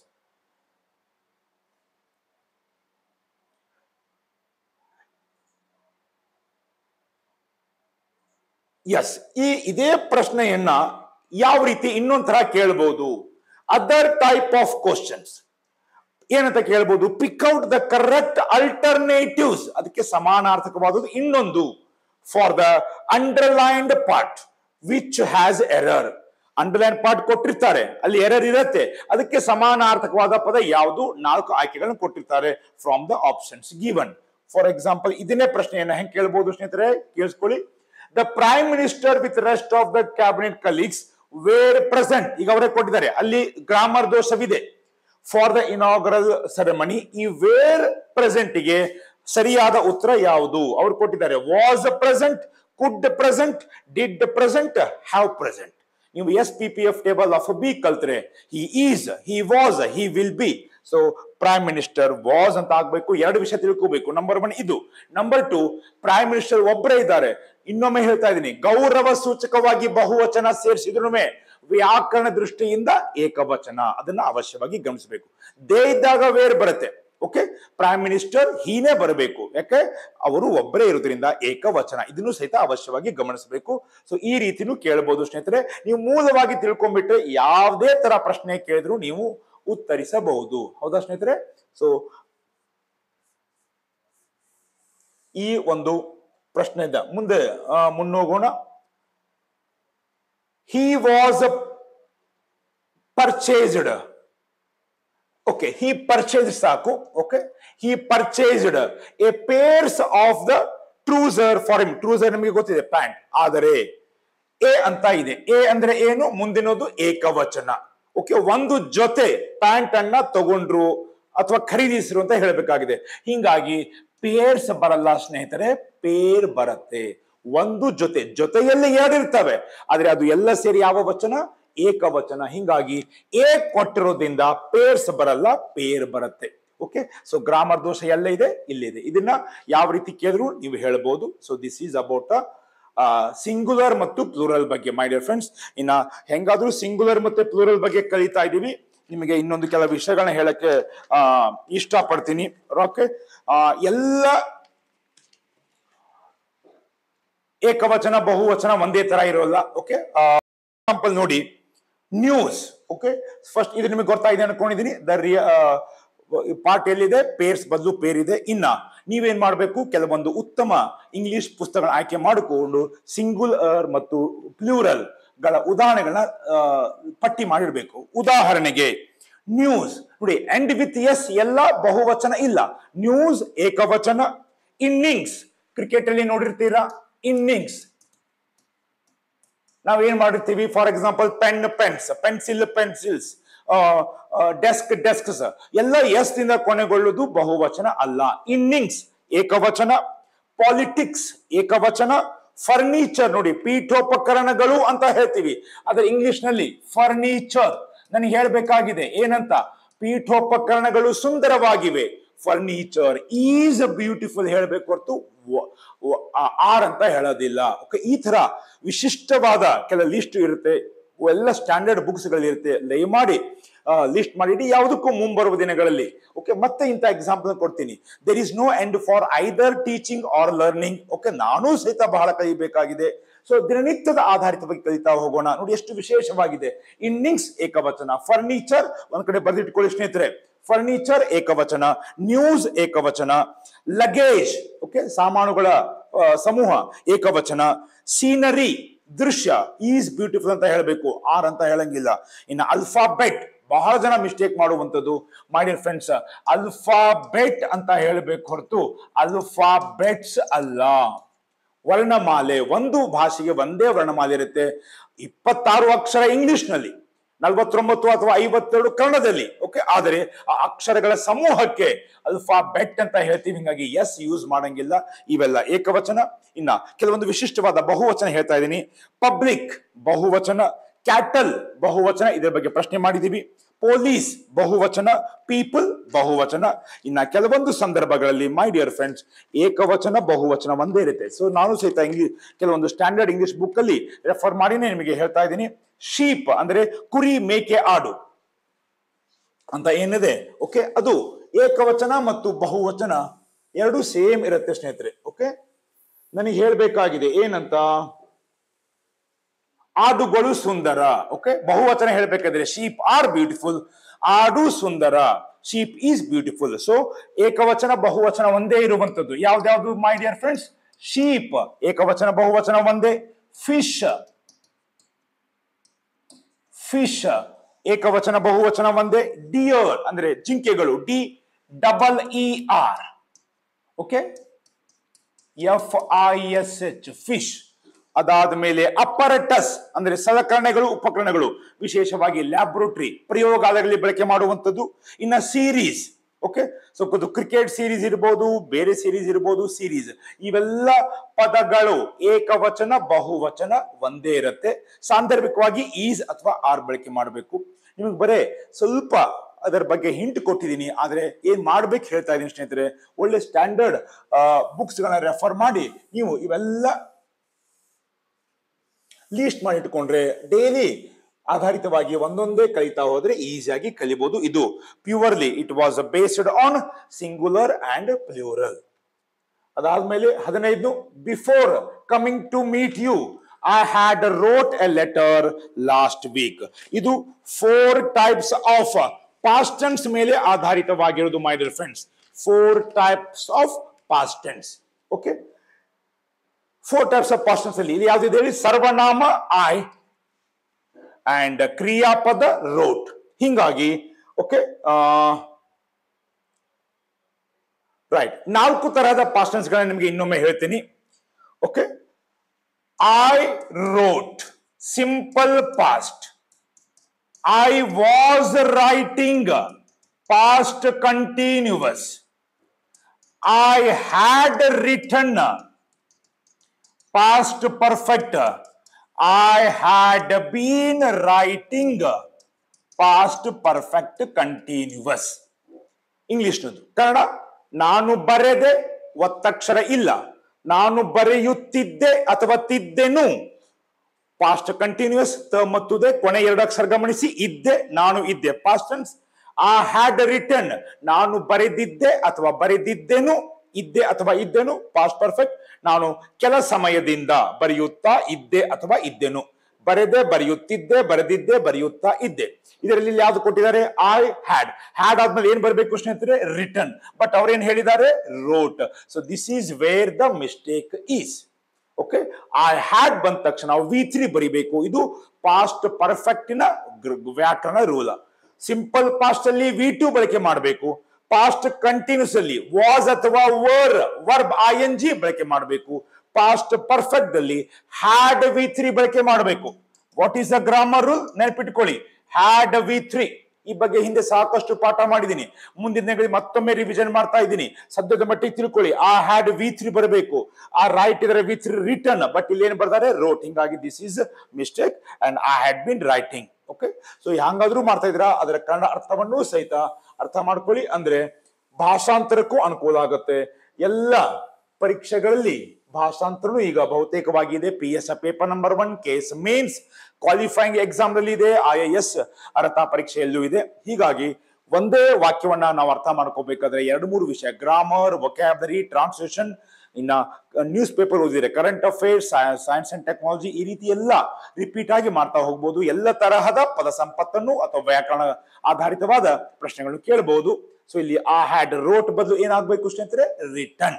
ಎಸ್ ಈ ಇದೇ ಪ್ರಶ್ನೆಯನ್ನ ಯಾವ ರೀತಿ ಇನ್ನೊಂದ್ ತರ ಕೇಳಬಹುದು ಅದರ್ ಟೈಪ್ ಆಫ್ ಕ್ವಶನ್ಸ್ ಏನಂತ ಕೇಳ್ಬೋದು pick out the correct alternatives ಅದಕ್ಕೆ ಸಮಾನಾರ್ಥಕವಾದದ್ದು ಇನ್ನೊಂದು for the underlined part which has error underline part ಕೊಟ್ಟಿರ್ತಾರೆ ಅಲ್ಲಿ ಎರರ್ ಇರುತ್ತೆ ಅದಕ್ಕೆ ಸಮಾನಾರ್ಥಕವಾದ ಪದ ಯಾವುದು ನಾಲ್ಕು ಆಯ್ಕೆಗಳನ್ನು ಕೊಟ್ಟಿರ್ತಾರೆ from the options given for example ಇದನ್ನೇ ಪ್ರಶ್ನೆಯನ್ನ ಹೆಂಗ್ ಕೇಳ್ಬೋದು ಸ್ನೇಹಿತರೆ ಕೇಳಿಸ್ಕೊಳ್ಳಿ the prime minister with rest of the cabinet colleagues were present ಈಗ ಅವರೇ ಕೊಟ್ಟಿದ್ದಾರೆ ಅಲ್ಲಿ ಗ್ರಾಮರ್ ದೋಷವಿದೆ ಫಾರ್ ದ ಇನಾಗರಲ್ ಸೆರೆಮನಿ ಈ ವೇರ್ ಪ್ರೆಸೆಂಟ್ ಗೆ ಸರಿಯಾದ ಉತ್ತರ ಯಾವುದು ಅವ್ರು ಕೊಟ್ಟಿದ್ದಾರೆ was present could present did present have present ನೀವು S P P F table of B ಕಲ್ತ್ರೆ he is he was he will B so prime minister was ಅಂತ ಆಗ್ಬೇಕು ಎರಡು ವಿಷಯ ತಿಳ್ಕೋಬೇಕು ನಂಬರ್ ಒನ್ ಇದು ನಂಬರ್ ಟು ಪ್ರೈಮ್ ಮಿನಿಸ್ಟರ್ ಒಬ್ಬರೇ ಇದ್ದಾರೆ ಇನ್ನೊಮ್ಮೆ ಹೇಳ್ತಾ ಇದ್ದೀನಿ ಗೌರವ ಸೂಚಕವಾಗಿ ಬಹುವಚನ ಸೇರಿಸಿದ್ರು ವ್ಯಾಕರಣ ದೃಷ್ಟಿಯಿಂದ ಏಕವಚನ ಅದನ್ನ ಅವಶ್ಯವಾಗಿ ಗಮನಿಸಬೇಕು ದೇ ಇದ್ದಾಗ ವೇರ್ ಬರುತ್ತೆ ಓಕೆ ಪ್ರೈಮ್ ಮಿನಿಸ್ಟರ್ ಹೀನೇ ಬರಬೇಕು ಯಾಕೆ ಅವರು ಒಬ್ಬರೇ ಇರೋದ್ರಿಂದ ಏಕವಚನ ಇದನ್ನು ಸಹಿತ ಅವಶ್ಯವಾಗಿ ಗಮನಿಸಬೇಕು ಸೊ ಈ ರೀತಿನೂ ಕೇಳಬಹುದು ಸ್ನೇಹಿತರೆ ನೀವು ಮೂಲವಾಗಿ ತಿಳ್ಕೊಂಡ್ಬಿಟ್ರೆ ಯಾವುದೇ ತರ ಪ್ರಶ್ನೆ ಕೇಳಿದ್ರು ನೀವು ಉತ್ತರಿಸಬಹುದು ಹೌದಾ ಸ್ನೇಹಿತರೆ ಸೊ ಈ ಒಂದು ಪ್ರಶ್ನೆಯಿಂದ ಮುಂದೆ ಆ, ಮುನ್ನೋಗೋಣ he was purchased okay he purchase ಸಾಕು okay he purchased a pairs of the trouser for him trouser ನಮಗೆ ಗೊತ್ತಿದೆ ಪ್ಯಾಂಟ್ ಆದರೆ ಎ ಅಂತ ಇದೆ ಎ ಅಂದ್ರೆ ಏನು ಮುಂದಿನದು ಏಕವಚನ ಓಕೆ ಒಂದು ಜೊತೆ ಪ್ಯಾಂಟ್ ಅನ್ನ ತಗೊಂಡ್ರು ಅಥವಾ ಖರೀದಿಸಿರು ಅಂತ ಹೇಳಬೇಕಾಗಿದೆ ಹಿಂಗಾಗಿ ಪೇರ್ಸ್ ಬರಲ್ಲ ಸ್ನೇಹಿತರೆ ಪೇರ್ ಬರುತ್ತೆ ಒಂದು ಜೊತೆ ಜೊತೆಯಲ್ಲಿ ಎರಡು ಇರ್ತವೆ ಆದ್ರೆ ಅದು ಎಲ್ಲ ಸೇರಿ ಯಾವ ವಚನ ಏಕವಚನ ಹಿಂಗಾಗಿ ಏ ಕೊಟ್ಟಿರೋದ್ರಿಂದ ಪೇರ್ಸ್ ಬರಲ್ಲ ಪೇರ್ ಬರುತ್ತೆ ಓಕೆ ಸೊ ಗ್ರಾಮರ್ ದೋಷ ಎಲ್ಲ ಇದೆ ಇಲ್ಲಿದೆ ಇದನ್ನ ಯಾವ ರೀತಿ ಕೇಳಿದ್ರು ನೀವು ಹೇಳ್ಬೋದು so this is about singular ಮತ್ತು ಪ್ಲೂರಲ್ ಬಗ್ಗೆ ಮೈ ಡಿಯರ್ ಫ್ರೆಂಡ್ಸ್ ಇನ್ನ ಹೆಂಗಾದ್ರೂ ಸಿಂಗುಲರ್ ಮತ್ತೆ ಪ್ಲೂರಲ್ ಬಗ್ಗೆ ಕಲಿತಾ ಇದೀವಿ ನಿಮಗೆ ಇನ್ನೊಂದು ಕೆಲವು ವಿಷಯಗಳನ್ನ ಹೇಳಕ್ಕೆ ಆ, ಇಷ್ಟಪಡ್ತೀನಿ ಓಕೆ ಎಲ್ಲ ಏಕವಚನ ಬಹುವಚನ ಒಂದೇ ತರ ಇರೋಲ್ಲ ಓಕೆ ಎಕ್ಸಾಂಪಲ್ ನೋಡಿ ನ್ಯೂಸ್ ಓಕೆ ಫಸ್ಟ್ ಇದು ನಿಮಗೆ ಗೊತ್ತಾಗಿದೆ ಅನ್ಕೊಂಡಿದೀನಿ ದ ಪಾರ್ಟ್ ಎಲ್ಲಿದೆ ಪೇರ್ಸ್ ಬದಲು ಪೇರ್ ಇದೆ ಇನ್ನ ನೀವೇನ್ ಮಾಡಬೇಕು ಕೆಲವೊಂದು ಉತ್ತಮ ಇಂಗ್ಲಿಷ್ ಪುಸ್ತಕಗಳ ಆಯ್ಕೆ ಮಾಡಿಕೊಂಡು ಸಿಂಗುಲರ್ ಮತ್ತು ಪ್ಲೂರಲ್ ಗಳ ಉದಾಹರಣೆಗಳನ್ನ ಆ, ಪಟ್ಟಿ ಮಾಡಿರ್ಬೇಕು ಉದಾಹರಣೆಗೆ ನ್ಯೂಸ್ ನೋಡಿ ಎಂಡ್ ವಿತ್ ಎಸ್ ಎಲ್ಲ ಬಹುವಚನ ಇಲ್ಲ ನ್ಯೂಸ್ ಏಕವಚನ ಇನ್ನಿಂಗ್ಸ್ ಕ್ರಿಕೆಟ್ ಅಲ್ಲಿ ನೋಡಿರ್ತೀರಾ ಇನ್ನಿಂಗ್ಸ್ ನಾವ್ ಏನ್ ಮಾಡಿರ್ತೀವಿ for example pen pens pencil pencils desk desks ಎಲ್ಲ ಎಸ್ ದಿಂದ ಕೊನೆಗೊಳ್ಳುವುದು ಬಹುವಚನ ಅಲ್ಲ ಇನ್ನಿಂಗ್ಸ್ ಏಕವಚನ ಪಾಲಿಟಿಕ್ಸ್ ಏಕವಚನ ಫರ್ನಿಚರ್ ನೋಡಿ ಪೀಠೋಪಕರಣಗಳು ಅಂತ ಹೇಳ್ತೀವಿ ಆದ್ರೆ ಇಂಗ್ಲಿಷ್ ನಲ್ಲಿ ಫರ್ನಿಚರ್ ನನಗೆ ಹೇಳ್ಬೇಕಾಗಿದೆ ಏನಂತ ಪೀಠೋಪಕರಣಗಳು ಸುಂದರವಾಗಿವೆ ಫರ್ನಿಚರ್ ಈಸ್ ಬ್ಯೂಟಿಫುಲ್ ಹೇಳಬೇಕು ಹೊರತು ವ- ವ- ಆ- ಆರ್ ಅಂತ ಹೇಳೋದಿಲ್ಲ ಓಕೆ ಈ ತರ ವಿಶಿಷ್ಟವಾದ ಕೆಲ ಲಿಸ್ಟ್ ಇರುತ್ತೆ ಎಲ್ಲ ಸ್ಟ್ಯಾಂಡರ್ಡ್ ಬುಕ್ಸ್ ಗಳಿರುತ್ತೆ ದಯಮಾಡಿ ಲಿಸ್ಟ್ ಮಾಡಿಡಿ ಯಾವುದಕ್ಕೂ ಮುಂಬರುವ ದಿನಗಳಲ್ಲಿ ಓಕೆ ಮತ್ತೆ ಇಂಥ ಎಕ್ಸಾಂಪಲ್ ಕೊಡ್ತೀನಿ there is no end for either teaching or learning okay ನಾನು ಸಹಿತ ಬಹಳ ಕಲಿಬೇಕಾಗಿದೆ ಸೊ ದಿನನಿತ್ಯದ ಆಧಾರಿತವಾಗಿ ಕಲಿತಾ ಹೋಗೋಣ ನೋಡಿ ಎಷ್ಟು ವಿಶೇಷವಾಗಿದೆ ಇನ್ನಿಂಗ್ಸ್ ಏಕವಚನ ಫರ್ನಿಚರ್ ಒಂದ್ ಕಡೆ ಬರೆದಿಟ್ಕೊಳ್ಳಿ ಸ್ನೇಹಿತರೆ ಫರ್ನಿಚರ್ ಏಕವಚನ ನ್ಯೂಸ್ ಏಕವಚನ ಲಗೇಜ್ ಓಕೆ ಸಾಮಾನುಗಳ ಆ, ಸಮೂಹ ಏಕವಚನ ಸೀನರಿ ದೃಶ್ಯ ಈಸ್ ಬ್ಯೂಟಿಫುಲ್ ಅಂತ ಹೇಳಬೇಕು ಆರ್ ಅಂತ ಹೇಳಂಗಿಲ್ಲ ಇನ್ನು ಅಲ್ಫಾಬೆಟ್ ಬಹಳ ಜನ ಮಿಸ್ಟೇಕ್ ಮಾಡುವಂಥದ್ದು ಮೈ ಡಿಯರ್ ಫ್ರೆಂಡ್ಸ್ ಅಲ್ಫಾಬೆಟ್ ಅಂತ ಹೇಳಬೇಕು ಹೊರತು ಅಲ್ಫಾಬೆಟ್ಸ್ ಅಲ್ಲ ವರ್ಣಮಾಲೆ ಒಂದು ಭಾಷೆಗೆ ಒಂದೇ ವರ್ಣಮಾಲೆ ಇರುತ್ತೆ ಇಪ್ಪತ್ತಾರು ಅಕ್ಷರ ಇಂಗ್ಲಿಷ್ ನಲ್ಲಿ ನಲವತ್ತೊಂಬತ್ತು ಅಥವಾ ಐವತ್ತೆರಡು ಕನ್ನಡದಲ್ಲಿ ಓಕೆ ಆದರೆ ಆ ಅಕ್ಷರಗಳ ಸಮೂಹಕ್ಕೆ ಅಲ್ಫಾ ಬೆಟ್ ಅಂತ ಹೇಳ್ತೀವಿ ಹಿಂಗಾಗಿ ಎಸ್ ಯೂಸ್ ಮಾಡಂಗಿಲ್ಲ ಇವೆಲ್ಲ ಏಕವಚನ ಇನ್ನ ಕೆಲವೊಂದು ವಿಶಿಷ್ಟವಾದ ಬಹುವಚನ ಹೇಳ್ತಾ ಇದ್ದೀನಿ ಪಬ್ಲಿಕ್ ಬಹುವಚನ ಕ್ಯಾಟಲ್ ಬಹುವಚನ ಇದರ ಬಗ್ಗೆ ಪ್ರಶ್ನೆ ಮಾಡಿದೀವಿ ಪೊಲೀಸ್ ಬಹುವಚನ ಪೀಪಲ್ ಬಹುವಚನ ಇನ್ನ ಕೆಲವೊಂದು ಸಂದರ್ಭಗಳಲ್ಲಿ ಮೈ ಡಿಯರ್ ಫ್ರೆಂಡ್ಸ್ ಏಕವಚನ ಬಹುವಚನ ಒಂದೇ ಇರುತ್ತೆ ಸೊ ನಾನು ಸಹಿತ ಇಂಗ್ಲಿಷ್ ಕೆಲವೊಂದು ಸ್ಟ್ಯಾಂಡರ್ಡ್ ಇಂಗ್ಲಿಷ್ ಬುಕ್ ಅಲ್ಲಿ ರೆಫರ್ ಮಾಡಿನೇ ನಿಮಗೆ ಹೇಳ್ತಾ ಇದ್ದೀನಿ ಶೀಪ್ ಅಂದ್ರೆ ಕುರಿ ಮೇಕೆ ಆಡು ಅಂತ ಏನಿದೆ ಓಕೆ ಅದು ಏಕವಚನ ಮತ್ತು ಬಹುವಚನ ಎರಡು ಸೇಮ್ ಇರುತ್ತೆ ಸ್ನೇಹಿತರೆ ಓಕೆ ನನಗೆ ಹೇಳ್ಬೇಕಾಗಿದೆ ಏನಂತ ಆಡುಗಳು ಸುಂದರ ಓಕೆ ಬಹುವಚನ ಹೇಳ್ಬೇಕಾದ್ರೆ ಶೀಪ್ ಆರ್ ಬ್ಯೂಟಿಫುಲ್ ಆಡು ಸುಂದರ ಶೀಪ್ ಈಸ್ ಬ್ಯೂಟಿಫುಲ್ ಸೊ ಏಕವಚನ ಬಹುವಚನ ಒಂದೇ ಇರುವಂತದ್ದು ಯಾವ್ದ್ಯಾವ್ದು ಮೈ ಡಿಯರ್ ಫ್ರೆಂಡ್ಸ್ ಶೀಪ್ ಏಕವಚನ ಬಹುವಚನ ಒಂದೇ ಫಿಶ್ ಫಿಶ್ ಏಕವಚನ ಬಹುವಚನ ಒಂದೇ ಡಿಯರ್ ಅಂದ್ರೆ ಜಿಂಕೆಗಳು D double E R okay F I S H fish ಅದಾದ ಮೇಲೆ ಅಪರಟಸ್ ಅಂದ್ರೆ ಸಲಕರಣೆಗಳು ಉಪಕರಣಗಳು ವಿಶೇಷವಾಗಿ ಲ್ಯಾಬ್ರೋಟರಿ ಪ್ರಯೋಗಾಲಯಗಳಲ್ಲಿ ಬಳಕೆ ಮಾಡುವಂಥದ್ದು ಇನ್ನ ಸೀರೀಸ್ ಓಕೆ ಸೊ ಅದು ಕ್ರಿಕೆಟ್ ಸೀರೀಸ್ ಇರ್ಬೋದು ಬೇರೆ ಸೀರೀಸ್ ಇರ್ಬೋದು ಸೀರೀಸ್ ಇವೆಲ್ಲ ಪದಗಳು ಏಕವಚನ ಬಹುವಚನ ಒಂದೇ ಇರುತ್ತೆ ಸಾಂದರ್ಭಿಕವಾಗಿ ಈಸ್ ಅಥವಾ ಆರ್ ಬಳಕೆ ಮಾಡಬೇಕು ನಿಮಗೆ ಬರೇ ಸ್ವಲ್ಪ ಅದರ ಬಗ್ಗೆ ಹಿಂಟ್ ಕೊಟ್ಟಿದ್ದೀನಿ ಆದ್ರೆ ಏನ್ ಮಾಡ್ಬೇಕು ಹೇಳ್ತಾ ಇದ್ದೀನಿ ಸ್ನೇಹಿತರೆ ಒಳ್ಳೆ ಸ್ಟ್ಯಾಂಡರ್ಡ್ ಬುಕ್ಸ್ ಗಳನ್ನ ರೆಫರ್ ಮಾಡಿ ನೀವು ಇವೆಲ್ಲ ಲೀಸ್ಟ್ ಮಾಡಿ ಇಟ್ಕೊಂಡ್ರೆ ಡೈಲಿ ಆಧಾರಿತವಾಗಿ ಒಂದೊಂದೇ ಕಲಿತಾ ಹೋದ್ರೆ ಈಸಿಯಾಗಿ ಕಲಿಬಹುದು ಇದು purely it was based on singular and plural ಅದಾದ್ಮೇಲೆ ಹದಿನೈದು before coming to meet you I had wrote a letter last week ಇದು ಫೋರ್ ಟೈಪ್ಸ್ ಆಫ್ ಪಾಸ್ಟೆನ್ಸ್ ಮೇಲೆ ಆಧಾರಿತವಾಗಿರೋದು my dear friends four types of past tense okay four types of past tense ಅಲ್ಲಿ ಇಲ್ಲಿ ಯಾವ್ದಿದೆ ಹೇಳಿ ಸರ್ವನಾಮ ಐ ಅಂಡ್ ಕ್ರಿಯಾಪದ ರೋಟ್ ಹಿಂಗಾಗಿ ಓಕೆ ರೈಟ್ ನಾಲ್ಕು ತರಹದ ಪಾಸ್ಟೆನ್ಸ್ ಗಳನ್ನ ನಿಮಗೆ ಇನ್ನೊಮ್ಮೆ ಹೇಳ್ತೀನಿ okay I wrote simple past I was writing past continuous I had return past perfect I had been writing past perfect continuous ಇಂಗ್ಲಿಷ್ನದು ಕನ್ನಡ ನಾನು ಬರೆದೆ ಒತ್ತಕ್ಷರ ಇಲ್ಲ ನಾನು ಬರೆಯುತ್ತಿದ್ದೆ ಅಥವಾ ತಿದ್ದೆನು ಪಾಸ್ಟ್ ಕಂಟಿನ್ಯೂಸ್ ತ ಮತ್ತು ದೆ ಕೊನೆ ಎರಡು ಅಕ್ಷರ ಗಮನಿಸಿ ಇದ್ದೆ ನಾನು ಇದ್ದೆ ಪಾಸ್ಟ್ ಟೆನ್ಸ್ ಆ ಹ್ಯಾಡ್ ರಿಟರ್ನ್ ನಾನು ಬರೆದಿದ್ದೆ ಅಥವಾ ಬರೆದಿದ್ದೆನು ಇದ್ದೆ ಅಥವಾ ಇದ್ದೆನು ಪಾಸ್ಟ್ ಪರ್ಫೆಕ್ಟ್ ನಾನು ಕೆಲ ಸಮಯದಿಂದ ಬರೆಯುತ್ತಾ ಇದ್ದೆ ಅಥವಾ ಇದ್ದೆನು ಬರೆದೆ ಬರೆಯುತ್ತಿದ್ದೆ ಬರೆದಿದ್ದೆ ಬರೆಯುತ್ತಾ ಇದ್ದೆ ಇದರಲ್ಲಿ ಇಲ್ಲಿ ಯಾವ್ದು ಕೊಟ್ಟಿದ್ದಾರೆ ಐ ಹ್ಯಾಡ್ ಹ್ಯಾಡ್ ಆದ್ಮೇಲೆ ಏನ್ ಬರಬೇಕು ಸ್ನೇಹಿತರೆ ರಿಟರ್ನ್ ಬಟ್ ಅವ್ರೇನ್ ಹೇಳಿದ್ದಾರೆ wrote so this is where the mistake is okay ಆ ಹ್ಯಾಡ್ ಬಂದ ತಕ್ಷಣ ನಾವು ವಿ ತ್ರೀ ಬರಿಬೇಕು ಇದು ಪಾಸ್ಟ್ ಪರ್ಫೆಕ್ಟಿನ ವ್ಯಾಕರಣ ರೂಲ್ ಸಿಂಪಲ್ ಪಾಸ್ಟ್ ಅಲ್ಲಿ ವಿ ಟು ಬಳಕೆ ಮಾಡಬೇಕು ಪಾಸ್ಟ್ ಕಂಟಿನ್ಯೂಸ್ ಅಲ್ಲಿ ವಾಸ್ ಅಥವಾ were verb I N G ಬಳಕೆ ಮಾಡಬೇಕು ಪಾಸ್ಟ್ ಪರ್ಫೆಕ್ಟ್ ಅಲ್ಲಿ ಹ್ಯಾಡ್ ವಿ ತ್ರೀ ಬಳಕೆ ಮಾಡಬೇಕು what is the grammar rule ನೆನಪಿಟ್ಕೊಳ್ಳಿ ಹ್ಯಾಡ್ ವಿ ತ್ರೀ ಈ ಬಗ್ಗೆ ಹಿಂದೆ ಸಾಕಷ್ಟು ಪಾಠ ಮಾಡಿದ್ದೀನಿ ಮುಂದಿನ ದಿನಗಳಲ್ಲಿ ಮತ್ತೊಮ್ಮೆ ರಿವಿಷನ್ ಮಾಡ್ತಾ ಇದ್ದೀನಿ ಸದ್ಯದ ಮಟ್ಟಿಗೆ ತಿಳ್ಕೊಳ್ಳಿ ಆ ಹ್ಯಾಡ್ ವಿ ತ್ರೀ ಬರಬೇಕು ಆ ರೈಟ್ ಇದರ ವಿ ತ್ರೀ ರಿಟರ್ನ್ ಬಟ್ ಇಲ್ಲಿ ಏನ್ ಬರ್ತಾರೆ ರೋಟ್ ಹಿಂಗಾಗಿ this is mistake and I had been writing okay so ಹ್ಯಾಂಗಾದ್ರೂ ಮಾಡ್ತಾ ಇದ್ದೀರಾ ಅದರ ಕನ್ನಡ ಅರ್ಥವನ್ನು ಸಹಿತ ಅರ್ಥ ಮಾಡ್ಕೊಳ್ಳಿ ಅಂದ್ರೆ ಭಾಷಾಂತರಕ್ಕೂ ಅನುಕೂಲ ಆಗುತ್ತೆ ಎಲ್ಲ ಪರೀಕ್ಷೆಗಳಲ್ಲಿ ಭಾಷಾಂತರನು ಈಗ ಬಹುತೇಕವಾಗಿ ಇದೆ P S paper number one case mains qualifying exam ನಲ್ಲಿ ಇದೆ ಐ ಎ ಎಸ್ ಅರ್ಥ ಪರೀಕ್ಷೆಯಲ್ಲೂ ಇದೆ ಹೀಗಾಗಿ ಒಂದೇ ವಾಕ್ಯವನ್ನ ನಾವು ಅರ್ಥ ಮಾಡ್ಕೋಬೇಕಾದ್ರೆ ಎರಡು ಮೂರು ವಿಷಯ ಗ್ರಾಮರ್ ವೊಕ್ಯಾಬರಿ ಟ್ರಾನ್ಸ್ಲೇಷನ್ ಇನ್ನ ನ್ಯೂಸ್ ಪೇಪರ್ ಓದಿದ್ರೆ current affairs science and technology ಈ ರೀತಿ ಎಲ್ಲ ರಿಪೀಟ್ ಆಗಿ ಮಾಡ್ತಾ ಹೋಗ್ಬೋದು ಎಲ್ಲ ತರಹದ ಪದ ಸಂಪತ್ತನ್ನು ಅಥವಾ ವ್ಯಾಕರಣ ಆಧಾರಿತವಾದ ಪ್ರಶ್ನೆಗಳನ್ನು ಕೇಳಬಹುದು ಸೊ ಇಲ್ಲಿ ಆ ಹ್ಯಾಡ್ ರೋಟ್ ಬದಲು ಏನಾಗಬೇಕು ಸ್ನೇಹಿತರೆ ರಿಟರ್ನ್